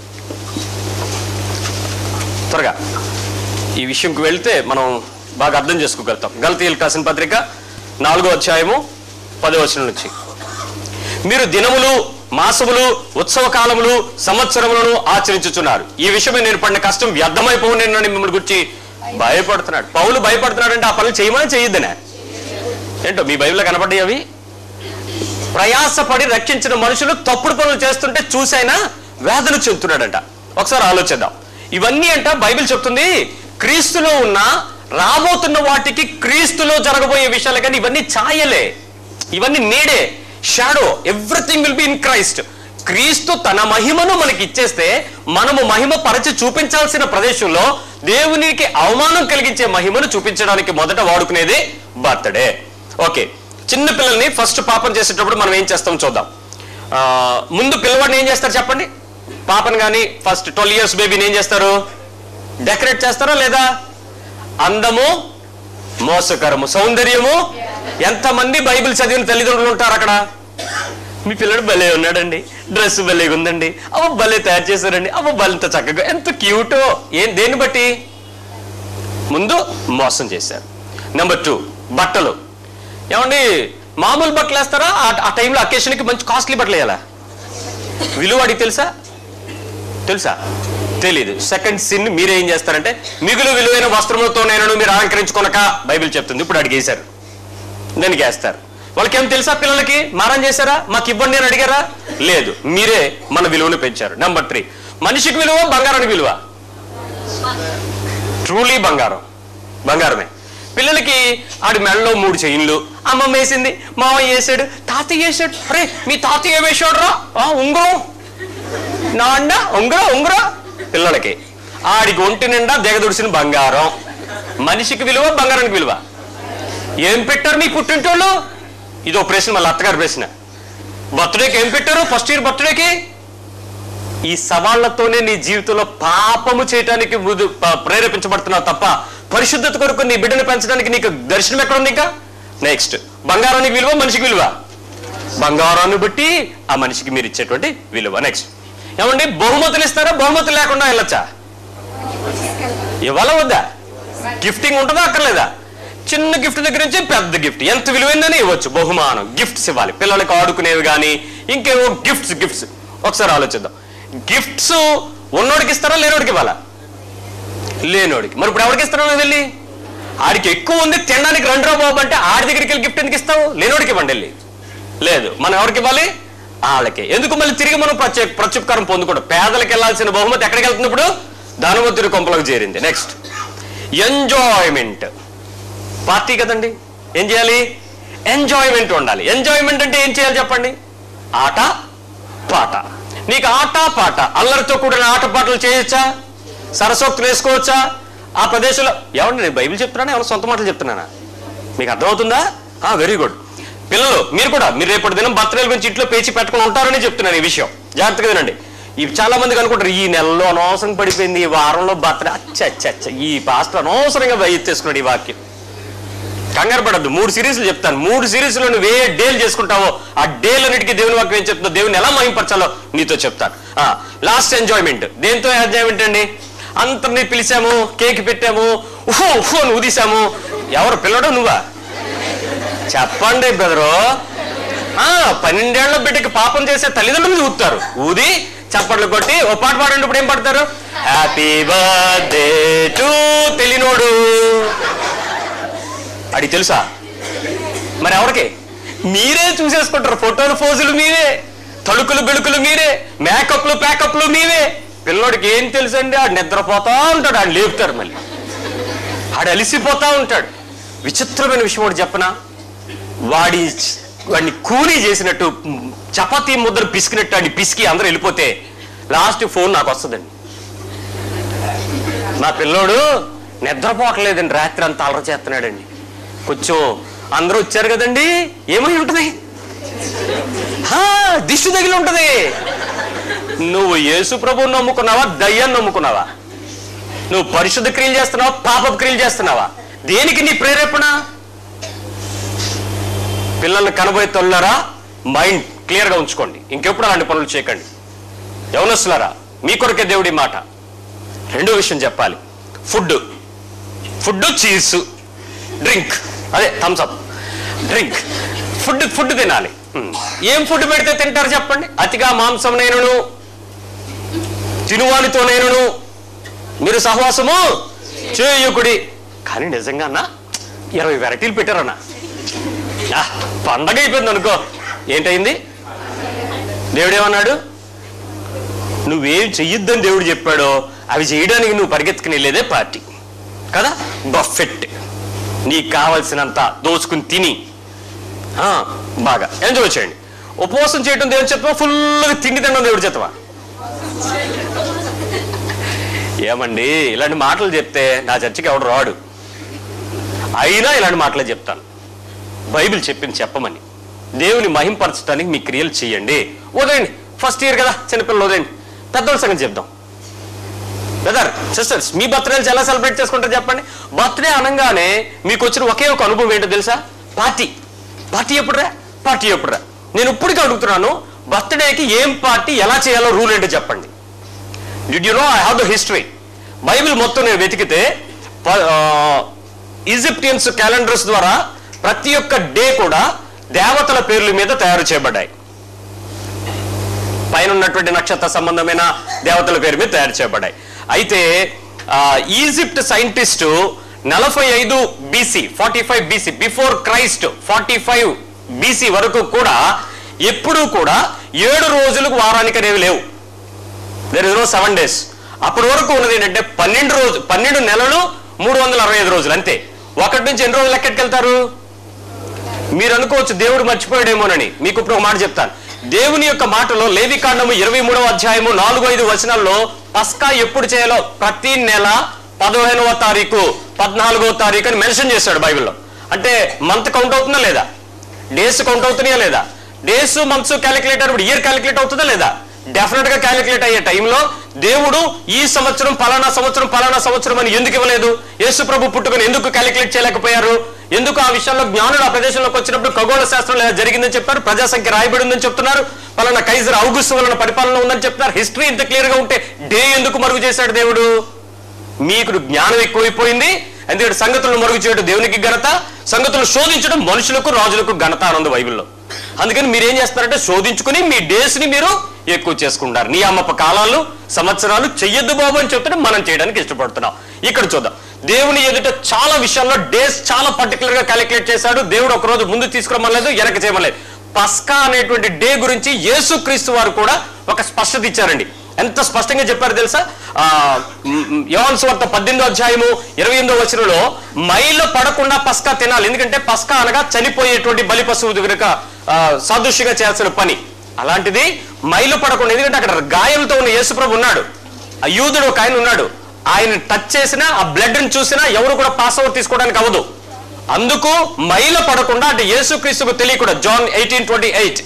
త్వరగా ఈ విషయంకి వెళ్తే మనం బాగా అర్థం చేసుకోగలుగుతాం గలతీయులు కాసిన పత్రిక నాలుగో అధ్యాయము పదో వచనం నుంచి మీరు దినములు మాసములు ఉత్సవ కాలములు సంవత్సరములను ఆచరించుచున్నారు ఈ విషయమే నేను పడిన కష్టం వ్యర్థమైపోనేనని మిమ్మల్ని గురించి భయపడుతున్నాడు పౌలు భయపడుతున్నాడు అంటే ఆ పనులు చేయమని చేయొద్దనే ఏంటో మీ బైబిల్లో కనపడ్డాయి అవి ప్రయాసపడి రక్షించిన మనుషులు తప్పుడు పనులు చేస్తుంటే చూసైనా వేదన చెందుతున్నాడంట ఒకసారి ఆలోచిద్దాం ఇవన్నీ అంట బైబిల్ చెప్తుంది క్రీస్తులో ఉన్న రాబోతున్న వాటికి క్రీస్తులో జరగబోయే విషయాలు కానీ ఇవన్నీ ఛాయలే ఇవన్నీ నీడే shadow everything will be in Christ క్రీస్తు తన మహిమను మనకి ఇచ్చేస్తే మనము మహిమ పరచి చూపించాల్సిన ప్రదేశంలో దేవునికి అవమానం కలిగించే మహిమను చూపించడానికి మొదట వాడుకునేది బర్త్డే ఓకే చిన్న పిల్లల్ని ఫస్ట్ పాపం చేసేటప్పుడు మనం ఏం చేస్తాం చూద్దాం ఆ, ముందు పిల్లవాడిని ఏం చేస్తారు చెప్పండి పాపను కానీ ఫస్ట్ ట్వెల్వ్ ఇయర్స్ బేబీని ఏం చేస్తారు డెకరేట్ చేస్తారా లేదా అందము మోసకరము సౌందర్యము ఎంతమంది బైబిల్ చదివిన తల్లిదండ్రులు ఉంటారు అక్కడ మీ పిల్లడు భలే ఉన్నాడండి డ్రెస్ భలేగా ఉందండి అవ్వ భలే తయారు చేశారండి అవ్వ భలేంత చక్కగా ఎంత క్యూటో ఏం దేన్ని బట్టి ముందు మోసం చేశారు నెంబర్ టూ బట్టలు ఏమండి మామూలు బట్టలు వేస్తారా ఆ- ఆ టైంలో అకేషన్కి మంచి కాస్ట్లీ బట్టలు వేయాలా విలువ అడిగి తెలుసా తెలుసా తెలీదు సెకండ్ సిన్ మీరేం చేస్తారంటే మిగులు విలువైన వస్త్రములతో నేను మీరు అలంకరించుకొనక బైబిల్ చెప్తుంది ఇప్పుడు అడిగేశారు దానికి వేస్తారు వాళ్ళకి ఏం తెలుసా పిల్లలకి మారం చేశారా మాకు ఇవ్వండి అని అడిగారా లేదు మీరే మన విలువను పెంచారు నెంబర్ త్రీ మనిషికి విలువ బంగారానికి విలువ ట్రూలీ బంగారం బంగారమే పిల్లలకి ఆడి మెడలో మూడు చైన్లు అమ్మమ్మ వేసింది మావయ్య వేసాడు తాతయ్య వేసాడు అరే మీ తాతయ్య వేసాడు రా ఉంగరం నాన్న ఉంగరం ఉంగరం పిల్లలకి ఆడికి ఒంటి నిండా దిగదుడిసిన బంగారం మనిషికి విలువ బంగారానికి విలువ ఏం పెట్టారు మీ పుట్టింటోళ్ళు ఇదో ప్రశ్న మళ్ళీ అత్తగారి ప్రశ్న బర్త్డేకి ఏం పెట్టారు ఫస్ట్ ఇయర్ బర్త్డేకి ఈ సవాళ్లతోనే నీ జీవితంలో పాపము చేయటానికి ముందు ప- ప్రేరేపించబడుతున్నావు తప్ప పరిశుద్ధత కొరకు నీ బిడ్డను పెంచడానికి నీకు దర్శనం ఎక్కడ ఉంది ఇంకా నెక్స్ట్ బంగారానికి విలువ మనిషికి విలువ బంగారాన్ని బట్టి ఆ మనిషికి మీరు ఇచ్చేటువంటి విలువ నెక్స్ట్ ఏమండి బహుమతులు ఇస్తారా బహుమతులు లేకుండా వెళ్ళొచ్చా ఇవ్వాల వద్దా గిఫ్టింగ్ ఉంటుందా అక్కర్లేదా చిన్న గిఫ్ట్ దగ్గర నుంచి పెద్ద గిఫ్ట్ ఎంత విలువైందని ఇవ్వచ్చు బహుమానం గిఫ్ట్స్ ఇవ్వాలి పిల్లలకి ఆడుకునేవి కానీ ఇంకేవో గిఫ్ట్స్ గిఫ్ట్స్ ఒకసారి ఆలోచిద్దాం గిఫ్ట్స్ ఉన్నోడికి ఇస్తారా లేనోడికి ఇవ్వాలా లేనోడికి మరి ఇప్పుడు ఎవరికి ఇస్తారో వెళ్ళి ఆడికి ఎక్కువ ఉంది తినడానికి రండ్రా బాబు అంటే ఆడి దగ్గరికి వెళ్ళి గిఫ్ట్ ఎందుకు ఇస్తావు లేనోడికి ఇవ్వండి వెళ్ళి లేదు మనం ఎవరికి ఇవ్వాలి వాళ్ళకి ఎందుకు మళ్ళీ తిరిగి మనం ప్రత్యేక ప్రత్యుపకారం పొందుకోవడం పేదలకు వెళ్ళాల్సిన బహుమతి ఎక్కడికి వెళ్తుంది ఇప్పుడు ధనవంతుడి కొంపలకు చేరింది నెక్స్ట్ ఎంజాయ్మెంట్ పార్టీ కదండి ఏం చేయాలి ఎంజాయ్మెంట్ ఉండాలి ఎంజాయ్మెంట్ అంటే ఏం చేయాలి చెప్పండి ఆట పాట నీకు ఆట పాట అల్లరితో కూడిన ఆట పాటలు చేయొచ్చా సరసోక్తులు వేసుకోవచ్చా ఆ ప్రదేశంలో ఏమండి నేను బైబిల్ చెప్తున్నానా ఎవరు సొంత మాటలు చెప్తున్నానా మీకు అర్థమవుతుందా ఆ వెరీ గుడ్ పిల్లలు మీరు కూడా మీరు రేపటి దినం బర్త్డేల గురించి ఇంట్లో పేచి పెట్టుకుని ఉంటారని చెప్తున్నాను ఈ విషయం జాగ్రత్తగా వినండి ఇవి చాలా మందికి అనుకుంటారు ఈ నెలలో అనవసరం పడిపోయింది ఈ వారంలో బర్త్డే అచ్చ అచ్చ అచ్చ ఈ పాస్టర్ అనవసరంగా ఎత్తేసుకున్నాడు ఈ వాక్యం కంగారు పడద్దు మూడు సిరీస్లు చెప్తాను మూడు సిరీస్లో నువ్వు ఏ డేలు చేసుకుంటావో ఆ డేలన్నిటికీ దేవుని వాక్యం ఏం చెప్తుందో దేవుని ఎలా మహింపరచాలో నీతో చెప్తాను లాస్ట్ ఎంజాయ్మెంట్ దేంతో ఎంజాయ్మెంట్ అండి అందరినీ పిలిచాము కేక్ పెట్టాము ఉహో ఉహో అని ఊదిశాము ఎవరు పిల్లడు నువ్వా చెప్పండి బెదరు ఆ పన్నెండేళ్ల బిడ్డకి పాపం చేసే తల్లిదండ్రులు ఊతారు ఊది చప్పట్లు కొట్టి ఓ పాట పాడండి ఇప్పుడు ఏం పాడతారు హ్యాపీ బర్త్డే టు తెలియనోడు అడిగి తెలుసా మరి ఎవరికి మీరే చూసేసుకుంటారు ఫోటోలు ఫోజులు మీరే తలుకులు బెలుకులు మీరే మేకప్లు ప్యాకప్లు మీవే పిల్లోడికి ఏం తెలుసండి ఆడు నిద్రపోతా ఉంటాడు ఆడు లేపుతారు మళ్ళీ ఆడు అలిసిపోతా ఉంటాడు విచిత్రమైన విషయం ఒకటి చెప్పనా వాడి వాడిని కూలీ చేసినట్టు చపాతీ ముద్దలు పిసికినట్టు వాడిని పిసికి అందరూ వెళ్ళిపోతే లాస్ట్ ఫోన్ నాకు వస్తుందండి నా పిల్లోడు నిద్రపోకలేదండి రాత్రి అంతా అలర చేస్తున్నాడండి కొంచెం అందరూ వచ్చారు కదండి ఏమై ఉంటుంది హా, దిష్టి తగిలి ఉంటది నువ్వు యేసు ప్రభువుని నమ్ముకున్నావా దయ్యాన్ని నమ్ముకున్నావా నువ్వు పరిశుద్ధ క్రియలు చేస్తున్నావా పాప క్రియలు చేస్తున్నావా దేనికి నీ ప్రేరేపణ పిల్లల్ని కనబోయే తొలరా మైండ్ క్లియర్గా ఉంచుకోండి ఇంకెప్పుడు అలాంటి పనులు చేయకండి యవనస్తులారా మీ కొరకే దేవుడి మాట రెండో విషయం చెప్పాలి ఫుడ్ ఫుడ్ చీజ్ డ్రింక్ అదే థమ్స్అప్ డ్రింక్ ఫుడ్ ఫుడ్ తినాలి ఉమ్. ఏం ఫుడ్ పెడితే తింటారు చెప్పండి అతిగా మాంసం నేనును తినువానితో నేనును మీరు సహవాసము చేయుకుడి కానీ నిజంగా అన్న ఇరవై వెరైటీలు పెట్టారన్నా ఆ, పండగ అయిపోయింది అనుకో ఏంటయింది దేవుడేమన్నాడు నువ్వేం చెయ్యొద్దని దేవుడు చెప్పాడో అవి చేయడానికి నువ్వు పరిగెత్తుకుని వెళ్ళేదే పార్టీ కదా బఫెట్ నీకు కావలసినంత దోచుకుని తిని ఆ, బాగా ఎంజాయ్ చేయండి ఉపవాసం చేయడం దేవుడు చెప్తావా ఫుల్గా తిండి తినడం దేవుడు చెప్తావా ఏమండి ఇలాంటి మాటలు చెప్తే నా చర్చికి ఎవడు రాడు అయినా ఇలాంటి మాటలే చెప్తాను బైబిల్ చెప్పింది చెప్పమని దేవుని మహింపరచడానికి మీ క్రియలు చేయండి వదిలేండి ఫస్ట్ ఇయర్ కదా చిన్నపిల్లలు వదిలేండి పెద్దోళ్ళ సంగతి చెప్దాం బ్రదర్ సిస్టర్స్ మీ బర్త్డేలు ఎలా సెలబ్రేట్ చేసుకుంటారు చెప్పండి బర్త్డే అనగానే మీకు వచ్చిన ఒకే ఒక అనుభవం ఏంటో తెలుసా పార్టీ పార్టీ ఎప్పుడురా పార్టీ ఎప్పుడురా నేను ఇప్పటికీ అడుగుతున్నాను బర్త్డేకి ఏం పార్టీ ఎలా చేయాలో రూల్ ఏంటో చెప్పండి did you know I have the history Bible మొత్తం నేను వెతికితే ఈజిప్టియన్స్ క్యాలెండర్స్ ద్వారా ప్రతి ఒక్క డే కూడా దేవతల పేర్ల మీద తయారు చేయబడ్డాయి పైన ఉన్నటువంటి నక్షత్ర సంబంధమైన దేవతల పేరు మీద తయారు చేయబడ్డాయి అయితే ఆ, ఈజిప్ట్ సైంటిస్టు నలభై ఐదు BC forty five BC before Christ forty five BC వరకు కూడా ఎప్పుడూ కూడా ఏడు రోజులకు వారానికి అనేవి లేవు there is no seven days అప్పటి వరకు ఉన్నది ఏంటంటే పన్నెండు రోజు పన్నెండు నెలలు మూడు వందల అరవై ఐదు రోజులు అంతే ఒకటి నుంచి ఎన్ని రోజులు లెక్కెట్టుకెళ్తారు మీరు అనుకోవచ్చు దేవుడు మర్చిపోయాడేమోనని మీకు ఇప్పుడు ఒక మాట చెప్తాను దేవుని యొక్క మాటలో లేవి కాండము ఇరవై మూడవ అధ్యాయము నాలుగు ఐదు వచనాల్లో పస్కా ఎప్పుడు చేయాలో ప్రతి నెల పదిహేనవ తారీఖు పద్నాలుగవ తారీఖు అని మెన్షన్ చేశాడు బైబిల్లో అంటే మంత్ కౌంట్ అవుతుందా లేదా డేస్ కౌంట్ అవుతున్నాయా లేదా డేస్ మంత్స్ క్యాలిక్యులేటర్ ఇప్పుడు ఇయర్ క్యాలిక్యులేట్ అవుతుందా లేదా డెఫినెట్ గా క్యాలిక్యులేట్ అయ్యే టైంలో దేవుడు ఈ సంవత్సరం పలానా సంవత్సరం పలానా సంవత్సరం అని ఎందుకు ఇవ్వలేదు యేసు ప్రభు పుట్టుకొని ఎందుకు క్యాలిక్యులేట్ చేయలేకపోయారు ఎందుకు ఆ విషయంలో జ్ఞానులు ఆ ప్రదేశంలోకి వచ్చినప్పుడు ఖగోళ శాస్త్రం లేదా జరిగిందని చెప్పారు ప్రజా సంఖ్య రాయబడి ఉందని చెప్తున్నారు పలానా కైజర్ ఔగుస్తు వలన పరిపాలన ఉందని చెప్తున్నారు హిస్టరీ ఇంత క్లియర్ గా ఉంటే డే ఎందుకు మరుగు చేశాడు దేవుడు మీకు జ్ఞానం ఎక్కువైపోయింది ఎందుకంటే సంగతులను మరుగు చేయడం దేవునికి ఘనత సంగతులను శోధించడం మనుషులకు రాజులకు ఘనత ఆనంద బైబిల్లో అందుకని మీరు ఏం చేస్తారంటే శోధించుకుని మీ డేస్ ని మీరు ఎక్కువ చేసుకుంటారు నీ అమ్మప్ప కాలాలు సంవత్సరాలు చెయ్యొద్దు బాబు అని చెప్తే మనం చేయడానికి ఇష్టపడుతున్నాం ఇక్కడ చూద్దాం దేవుని ఎదుట చాలా విషయాల్లో డేస్ చాలా పర్టికులర్ గా క్యాలిక్యులేట్ చేశాడు దేవుడు ఒక రోజు ముందు తీసుకురమ్మలేదు వెనక చేయమలేదు పస్కా అనేటువంటి డే గురించి యేసుక్రీస్తు వారు కూడా ఒక స్పష్టత ఇచ్చారండి ఎంత స్పష్టంగా చెప్పారు తెలుసా ఆ యోహాను సువార్త పద్దెనిమిదో అధ్యాయము ఇరవై ఎనిమిదో వచనంలో మైలు పడకుండా పస్కా తినాలి ఎందుకంటే పస్కా అనగా చనిపోయేటువంటి బలి పశువు కనుక సాదృశ్యంగా చేయాల్సిన పని అలాంటిది మైలు పడకుండా ఎందుకంటే అక్కడ గాయాలతో ఉన్న యేసుప్రభు ఉన్నాడు ఆ యూదుడు ఒక ఆయన ఉన్నాడు ఆయన టచ్ చేసినా ఆ బ్లడ్ ని చూసినా ఎవరు కూడా పాస్ ఓవర్ తీసుకోవడానికి అవ్వదు అందుకు మైల పడకుండా అంటే యేసుక్రీస్తుకు తెలియకుండా జాన్ ఎయిటీన్ ట్వంటీ ఎయిట్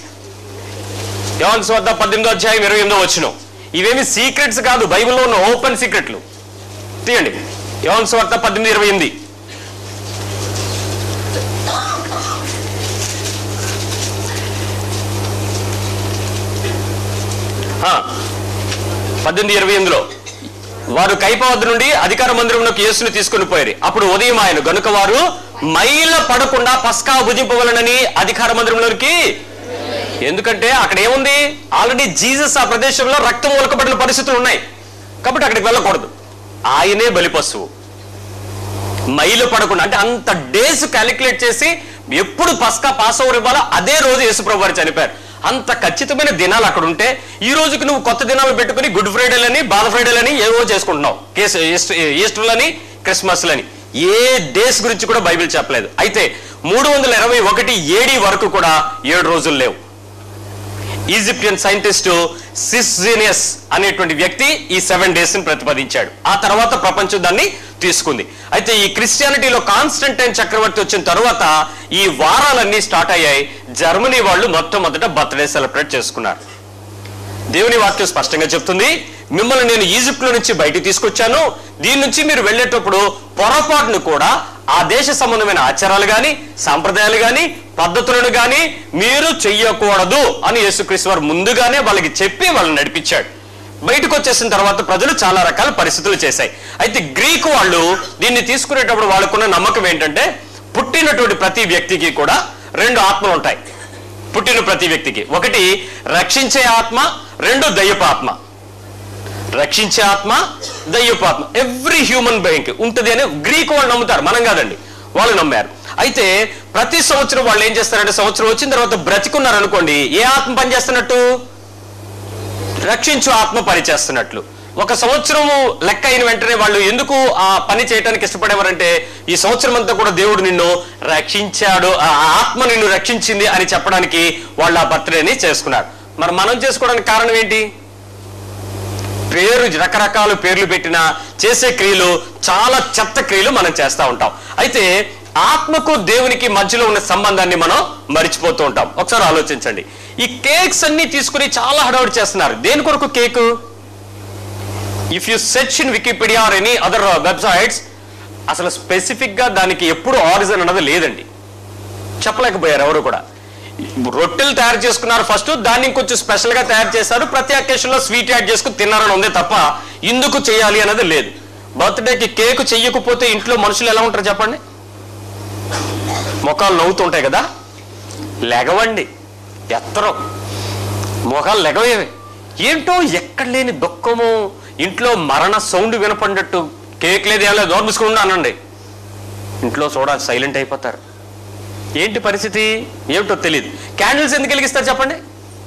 యోహాను సువార్త పద్దెనిమిదో అధ్యాయం ఇరవై ఎనిమిదో వచ్చిన ఇవేమి సీక్రెట్స్ కాదు బైబిల్లో ఉన్న ఓపెన్ సీక్రెట్లు తీయండి యోహాను సువార్త పద్దెనిమిది ఇరవై ఎనిమిది ఆ, పద్దెనిమిది ఇరవై ఎనిమిదిలో వారు కైప వద్ద నుండి అధికార మందిరంలోకి యేసుని తీసుకుని పోయారు అప్పుడు ఉదయం ఆయన గనుక వారు మైల పడకుండా పస్కా భుజింపవలనని అధికార మందిరంలోకి ఎందుకంటే అక్కడ ఏముంది ఆల్రెడీ జీసస్ ఆ ప్రదేశంలో రక్తం ఒలకబడిన పరిస్థితులు ఉన్నాయి కాబట్టి అక్కడికి వెళ్ళకూడదు ఆయనే బలి పశువు మైలు పడకుండా అంటే అంత డేస్ క్యాలిక్యులేట్ చేసి ఎప్పుడు పస్కా పాస్ ఓవర్ ఇవ్వాలో అదే రోజు యేసుప్రభు వారు చనిపోయారు అంత ఖచ్చితమైన దినాలు అక్కడ ఉంటే ఈ రోజుకి నువ్వు కొత్త దినాలు పెట్టుకుని గుడ్ ఫ్రైడేలని బాధ ఫ్రైడేలని ఏవో చేసుకుంటున్నావు కేసు ఈస్టర్- ఈస్టర్లని క్రిస్మస్లని ఏ డేస్ గురించి కూడా బైబిల్ చెప్పలేదు అయితే మూడు వందల ఇరవై ఒకటి ఏడి వరకు కూడా ఏడు రోజులు లేవు ఈజిప్షియన్ సైంటిస్ట్ సిస్జీనియస్ అనేటువంటి వ్యక్తి ఈ సెవెన్ డేస్ ని ప్రతిపాదించాడు ఆ తర్వాత ప్రపంచం దాన్ని తీసుకుంది అయితే ఈ క్రిస్టియానిటీలో కాన్స్టంటైన్ చక్రవర్తి వచ్చిన తర్వాత ఈ వారాలన్నీ స్టార్ట్ అయ్యాయి జర్మనీ వాళ్ళు మొట్టమొదట బర్త్డే సెలబ్రేట్ చేసుకున్నారు దేవుని వాక్యం స్పష్టంగా చెప్తుంది మిమ్మల్ని నేను ఈజిప్ట్ లో నుంచి బయటికి తీసుకొచ్చాను దీని నుంచి మీరు వెళ్ళేటప్పుడు పొరపాటును కూడా ఆ దేశ సంబంధమైన ఆచారాలు గాని సాంప్రదాయాలు గాని పద్ధతులను గాని మీరు చెయ్యకూడదు అని యేసుక్రీస్తు వారు ముందుగానే వాళ్ళకి చెప్పి వాళ్ళని నడిపించాడు బయటకు వచ్చేసిన తర్వాత ప్రజలు చాలా రకాల పరిస్థితులు చేశాయి అయితే గ్రీకు వాళ్ళు దీన్ని తీసుకునేటప్పుడు వాళ్ళకున్న నమ్మకం ఏంటంటే పుట్టినటువంటి ప్రతి వ్యక్తికి కూడా రెండు ఆత్మలు ఉంటాయి పుట్టిన ప్రతి వ్యక్తికి ఒకటి రక్షించే ఆత్మ రెండు దయ్యపు ఆత్మ రక్షించే ఆత్మ దయ్యపు ఆత్మ ఎవ్రీ హ్యూమన్ బీయింగ్ ఉంటుంది అని గ్రీక్ వాళ్ళు నమ్ముతారు మనం కాదండి వాళ్ళు నమ్మారు అయితే ప్రతి సంవత్సరం వాళ్ళు ఏం చేస్తారంటే సంవత్సరం వచ్చిన తర్వాత బ్రతికున్నారు అనుకోండి ఏ ఆత్మ పనిచేస్తున్నట్టు రక్షించు ఆత్మ పనిచేస్తున్నట్లు ఒక సంవత్సరము లెక్క అయిన వెంటనే వాళ్ళు ఎందుకు ఆ పని చేయడానికి ఇష్టపడేవారంటే ఈ సంవత్సరం అంతా కూడా దేవుడు నిన్ను రక్షించాడు ఆ ఆత్మ నిన్ను రక్షించింది అని చెప్పడానికి వాళ్ళు ఆ బర్త్డేని చేసుకున్నారు మరి మనం చేసుకోవడానికి కారణం ఏంటి పేరు రకరకాల పేర్లు పెట్టిన చేసే క్రియలు చాలా చెత్త క్రియలు మనం చేస్తూ ఉంటాం అయితే ఆత్మకు దేవునికి మధ్యలో ఉన్న సంబంధాన్ని మనం మర్చిపోతూ ఉంటాం ఒకసారి ఆలోచించండి ఈ కేక్స్ అన్ని తీసుకుని చాలా హడావుడి చేస్తున్నారు దేని కొరకు cake if you search in Wikipedia or any other websites అసలు స్పెసిఫిక్ గా దానికి ఎప్పుడు ఆరిజిన్ అన్నది లేదండి చెప్పలేకపోయారు ఎవరు కూడా రొట్టెలు తయారు చేసుకున్నారు ఫస్ట్ దాన్ని ఇంకొంచెం స్పెషల్ గా తయారు చేశారు ప్రతి అకేషన్ లో స్వీట్ యాడ్ చేసుకుని తిన్నారని ఉంది తప్ప ఇందుకు చేయాలి అన్నది లేదు బర్త్డేకి కేక్ చెయ్యకపోతే ఇంట్లో మనుషులు ఎలా ఉంటారు చెప్పండి ముఖాలు నవ్వుతుంటాయి కదా లెగవండి ఎత్తరం మొఖాలు లెగవేవి ఏంటో ఎక్కడ లేని దుఃఖము ఇంట్లో మరణ సౌండ్ వినపడినట్టు కేక్ లేదు ఏం లేదు నోరు మూసుకుని అనండి ఇంట్లో చూడ సైలెంట్ అయిపోతారు ఏంటి పరిస్థితి ఏమిటో తెలియదు క్యాండిల్స్ ఎందుకు వెలిగిస్తారు చెప్పండి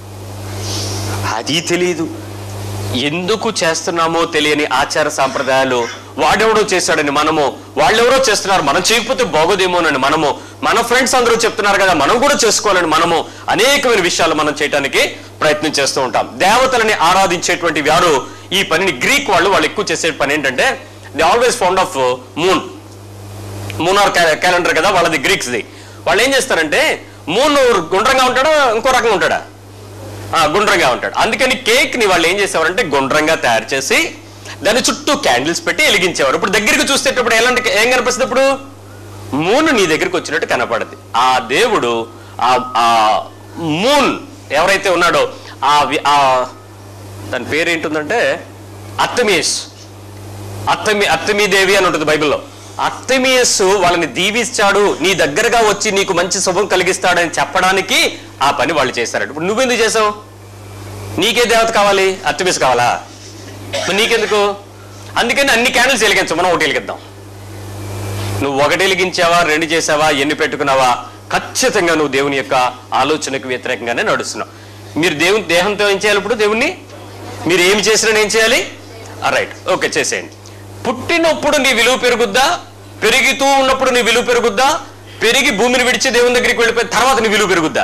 అది తెలియదు ఎందుకు చేస్తున్నామో తెలియని ఆచార సాంప్రదాయాలు వాడెవడో చేశాడని మనము వాళ్ళెవరో చేస్తున్నారు మనం చేయకపోతే బాగోదేమోనని మనము మన ఫ్రెండ్స్ అందరూ చెప్తున్నారు కదా మనం కూడా చేసుకోవాలని మనము అనేకమైన విషయాలు మనం చేయడానికి ప్రయత్నం చేస్తూ ఉంటాం దేవతలని ఆరాధించేటువంటి వారు ఈ పనిని గ్రీక్ వాళ్ళు వాళ్ళు ఎక్కువ చేసే పని ఏంటంటే the always found of moon lunar calendar కదా వాళ్ళది గ్రీక్స్ది వాళ్ళు ఏం చేస్తారంటే మూన్ గుండ్రంగా ఉంటాడా ఇంకో రకంగా ఉంటాడా ఆ, గుండ్రంగా ఉంటాడు అందుకని కేక్ ని వాళ్ళు ఏం చేసేవారంటే గుండ్రంగా తయారు చేసి దాని చుట్టూ క్యాండిల్స్ పెట్టి వెలిగించేవారు ఇప్పుడు దగ్గరికి చూసేటప్పుడు ఎలాంటి ఏం కనిపిస్తుంది ఇప్పుడు మూన్ నీ దగ్గరికి వచ్చినట్టు కనపడదు ఆ దేవుడు ఆ ఆ మూన్ ఎవరైతే ఉన్నాడో ఆ వి- ఆ దాని పేరు ఏంటుందంటే అత్తమేష్ అత్తమి అత్తమీదేవి అని ఉంటుంది బైబిల్లో అత్తమీయస్సు వాళ్ళని దీవిస్తాడు నీ దగ్గరగా వచ్చి నీకు మంచి శుభం కలిగిస్తాడని చెప్పడానికి ఆ పని వాళ్ళు చేస్తారట ఇప్పుడు నువ్వెందుకు చేసావు నీకే దేవత కావాలి అత్తమీస్ కావాలా మరి నీకెందుకు అందుకని అన్ని క్యాండిల్స్ వెలిగించు మనం ఒకటి వెలిగిద్దాం నువ్వు ఒకటి వెలిగించావా రెండు చేసావా ఎన్ని పెట్టుకున్నావా ఖచ్చితంగా నువ్వు దేవుని యొక్క ఆలోచనకు వ్యతిరేకంగానే నడుస్తున్నావు మీరు దేవుని దేహంతో ఏం చేయాలి ఇప్పుడు దేవుణ్ణి మీరు ఏమి చేసినా ఏం చేయాలి రైట్ ఓకే చేసేయండి పుట్టినప్పుడు నీ విలువ పెరుగుద్దా పెరుగుతూ ఉన్నప్పుడు నీ విలువ పెరుగుద్దా పెరిగి భూమిని విడిచి దేవుని దగ్గరికి వెళ్ళిపోయిన తర్వాత నీ విలువ పెరుగుద్దా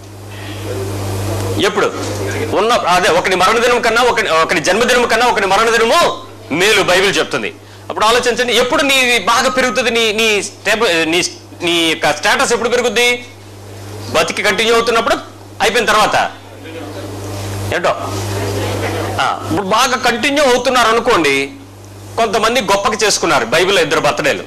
ఎప్పుడు ఉన్న అదే ఒకని మరణదినం కన్నా ఒకని ఒకని జన్మదినం కన్నా ఒకని మరణదినము మేలు బైబిల్ చెప్తుంది అప్పుడు ఆలోచించండి ఎప్పుడు నీ బాగా పెరుగుతుంది నీ నీ స్టెబ్ నీ నీ యొక్క స్టేటస్ ఎప్పుడు పెరుగుద్ది బతికి కంటిన్యూ అవుతున్నప్పుడు అయిపోయిన తర్వాత ఏంటో ఆ, ఇప్పుడు బాగా కంటిన్యూ అవుతున్నారు అనుకోండి కొంతమంది గొప్పకి చేసుకున్నారు బైబిల్లో ఇద్దరు బర్త్డేలు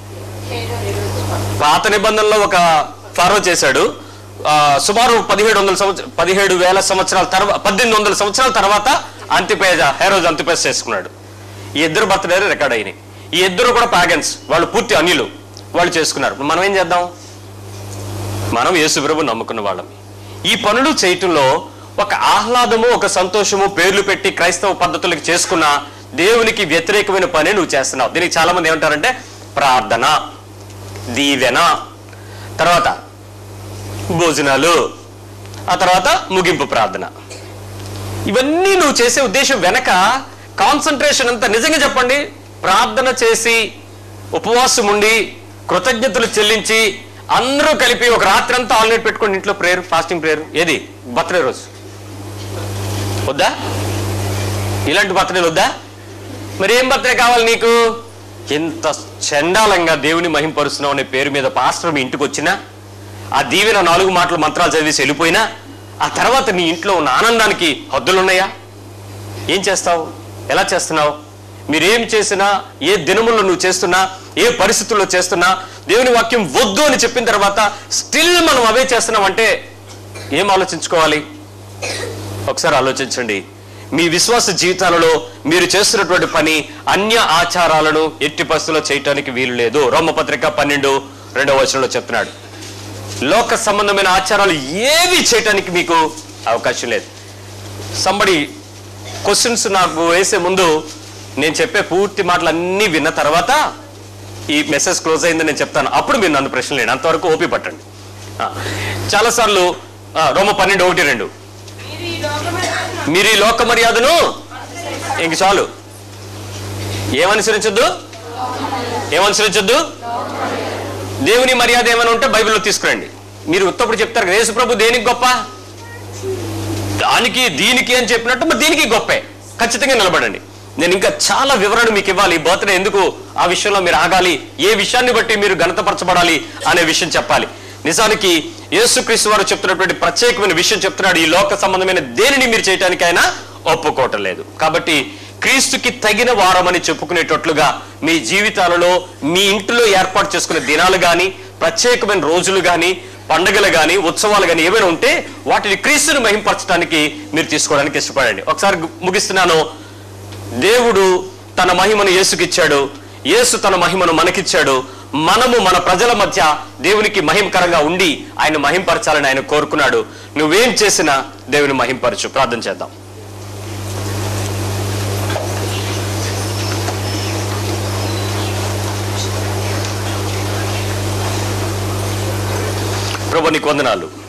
పాత నిబంధనలో ఒక ఫారో చేశాడు ఆ, సుమారు పదిహేడు వందల సంవత్సరం పదిహేడు వేల సంవత్సరాల తర్వాత పద్దెనిమిది వందల సంవత్సరాల తర్వాత అంతిపేజ హెరోజ్ అంతిపేజ చేసుకున్నాడు ఈ ఇద్దరు బర్త్డేలు రికార్డ్ అయినాయి ఈ ఇద్దరు కూడా పాగన్స్ వాళ్ళు పూర్తి అన్యులు వాళ్ళు చేసుకున్నారు ఇప్పుడు మనం ఏం చేద్దాం మనం యేసుప్రభు నమ్ముకున్న వాళ్ళం ఈ పనులు చేయటంలో ఒక ఆహ్లాదము ఒక సంతోషము పేర్లు పెట్టి క్రైస్తవ పద్ధతులకు చేసుకున్న దేవునికి వ్యతిరేకమైన పని నువ్వు చేస్తున్నావు దీనికి చాలా మంది ఏమంటారంటే ప్రార్థన దీవెన తర్వాత భోజనాలు ఆ తర్వాత ముగింపు ప్రార్థన ఇవన్నీ నువ్వు చేసే ఉద్దేశం వెనక కాన్సన్ట్రేషన్ అంతా నిజంగా చెప్పండి ప్రార్థన చేసి ఉపవాసం ఉండి కృతజ్ఞతలు చెల్లించి అందరూ కలిపి ఒక రాత్రి అంతా ఆల్నైట్ పెట్టుకొని ఇంట్లో ప్రేయర్ ఫాస్టింగ్ ప్రేయర్ ఏది బర్త్డే రోజు వద్దా ఇలాంటి బర్త్డేలు వద్దా మరి ఏం బర్త్డే కావాలి నీకు ఎంత చండాలంగా దేవుని మహింపరుస్తున్నావు అనే పేరు మీద పాస్టర్ మీ ఇంటికి వచ్చినా ఆ దీవెన నాలుగు మాటలు మంత్రాలు చదివేసి వెళ్ళిపోయినా ఆ తర్వాత నీ ఇంట్లో ఉన్న ఆనందానికి హద్దులున్నాయా ఏం చేస్తావు ఎలా చేస్తున్నావు మీరేం చేసినా ఏ దినముల్లో నువ్వు చేస్తున్నా ఏ పరిస్థితుల్లో చేస్తున్నా దేవుని వాక్యం వద్దు అని చెప్పిన తర్వాత స్టిల్ మనం అవే చేస్తున్నాం అంటే ఏం ఆలోచించుకోవాలి ఒకసారి ఆలోచించండి మీ విశ్వాస జీవితాలలో మీరు చేస్తున్నటువంటి పని అన్య ఆచారాలను ఎట్టి పరిస్థితుల్లో చేయటానికి వీలు లేదు రోమపత్రిక పన్నెండు రెండవ వచనంలో చెప్తున్నాడు లోక సంబంధమైన ఆచారాలు ఏవి చేయటానికి మీకు అవకాశం లేదు సంబడి క్వశ్చన్స్ నాకు వేసే ముందు నేను చెప్పే పూర్తి మాటలన్నీ విన్న తర్వాత ఈ మెసేజ్ క్లోజ్ అయిందని నేను చెప్తాను అప్పుడు మీరు నన్ను ప్రశ్నలు లేండి అంతవరకు ఓపి పట్టండి ఆ, చాలాసార్లు ఆ, రోమ పన్నెండు ఒకటి రెండు మీరు ఈ లోక మర్యాదను ఇంక చాలు ఏమనుసరించొద్దు ఏమనుసరించొద్దు దేవుని మర్యాద ఏమైనా ఉంటే బైబిల్లో తీసుకురండి మీరు ఉత్తప్పుడు చెప్తారు కదా, యేసు ప్రభు దేనికి గొప్ప దానికి దీనికి అని చెప్పినట్టు మరి దీనికి గొప్పే ఖచ్చితంగా నిలబడండి నేను ఇంకా చాలా వివరణ మీకు ఇవ్వాలి బర్త్డే ఎందుకు ఆ విషయంలో మీరు ఆగాలి ఏ విషయాన్ని బట్టి మీరు ఘనతపరచబడాలి అనే విషయం చెప్పాలి నిజానికి యేసుక్రీస్తు వారు చెప్తున్నటువంటి ప్రత్యేకమైన విషయం చెప్తున్నాడు ఈ లోక సంబంధమైన దేనిని మీరు చేయటానికి ఆయన ఒప్పుకోవటం లేదు కాబట్టి క్రీస్తుకి తగిన వారమని చెప్పుకునేటట్లుగా మీ జీవితాలలో మీ ఇంటిలో ఏర్పాటు చేసుకునే దినాలు కానీ ప్రత్యేకమైన రోజులు కానీ పండుగలు కానీ ఉత్సవాలు కానీ ఏమైనా ఉంటే వాటిని క్రీస్తుని మహింపరచడానికి మీరు తీసుకోవడానికి ఇష్టపడండి ఒకసారి గు- ముగిస్తున్నాను దేవుడు తన మహిమను యేసుకిచ్చాడు యేసు తన మహిమను మనకిచ్చాడు మనము మన ప్రజల మధ్య దేవునికి మహిమకరంగా ఉండి ఆయన మహింపరచాలని ఆయన కోరుకున్నాడు నువ్వేం చేసినా దేవుని మహింపరచు ప్రార్థన చేద్దాం ప్రభు నీకు వందనాలు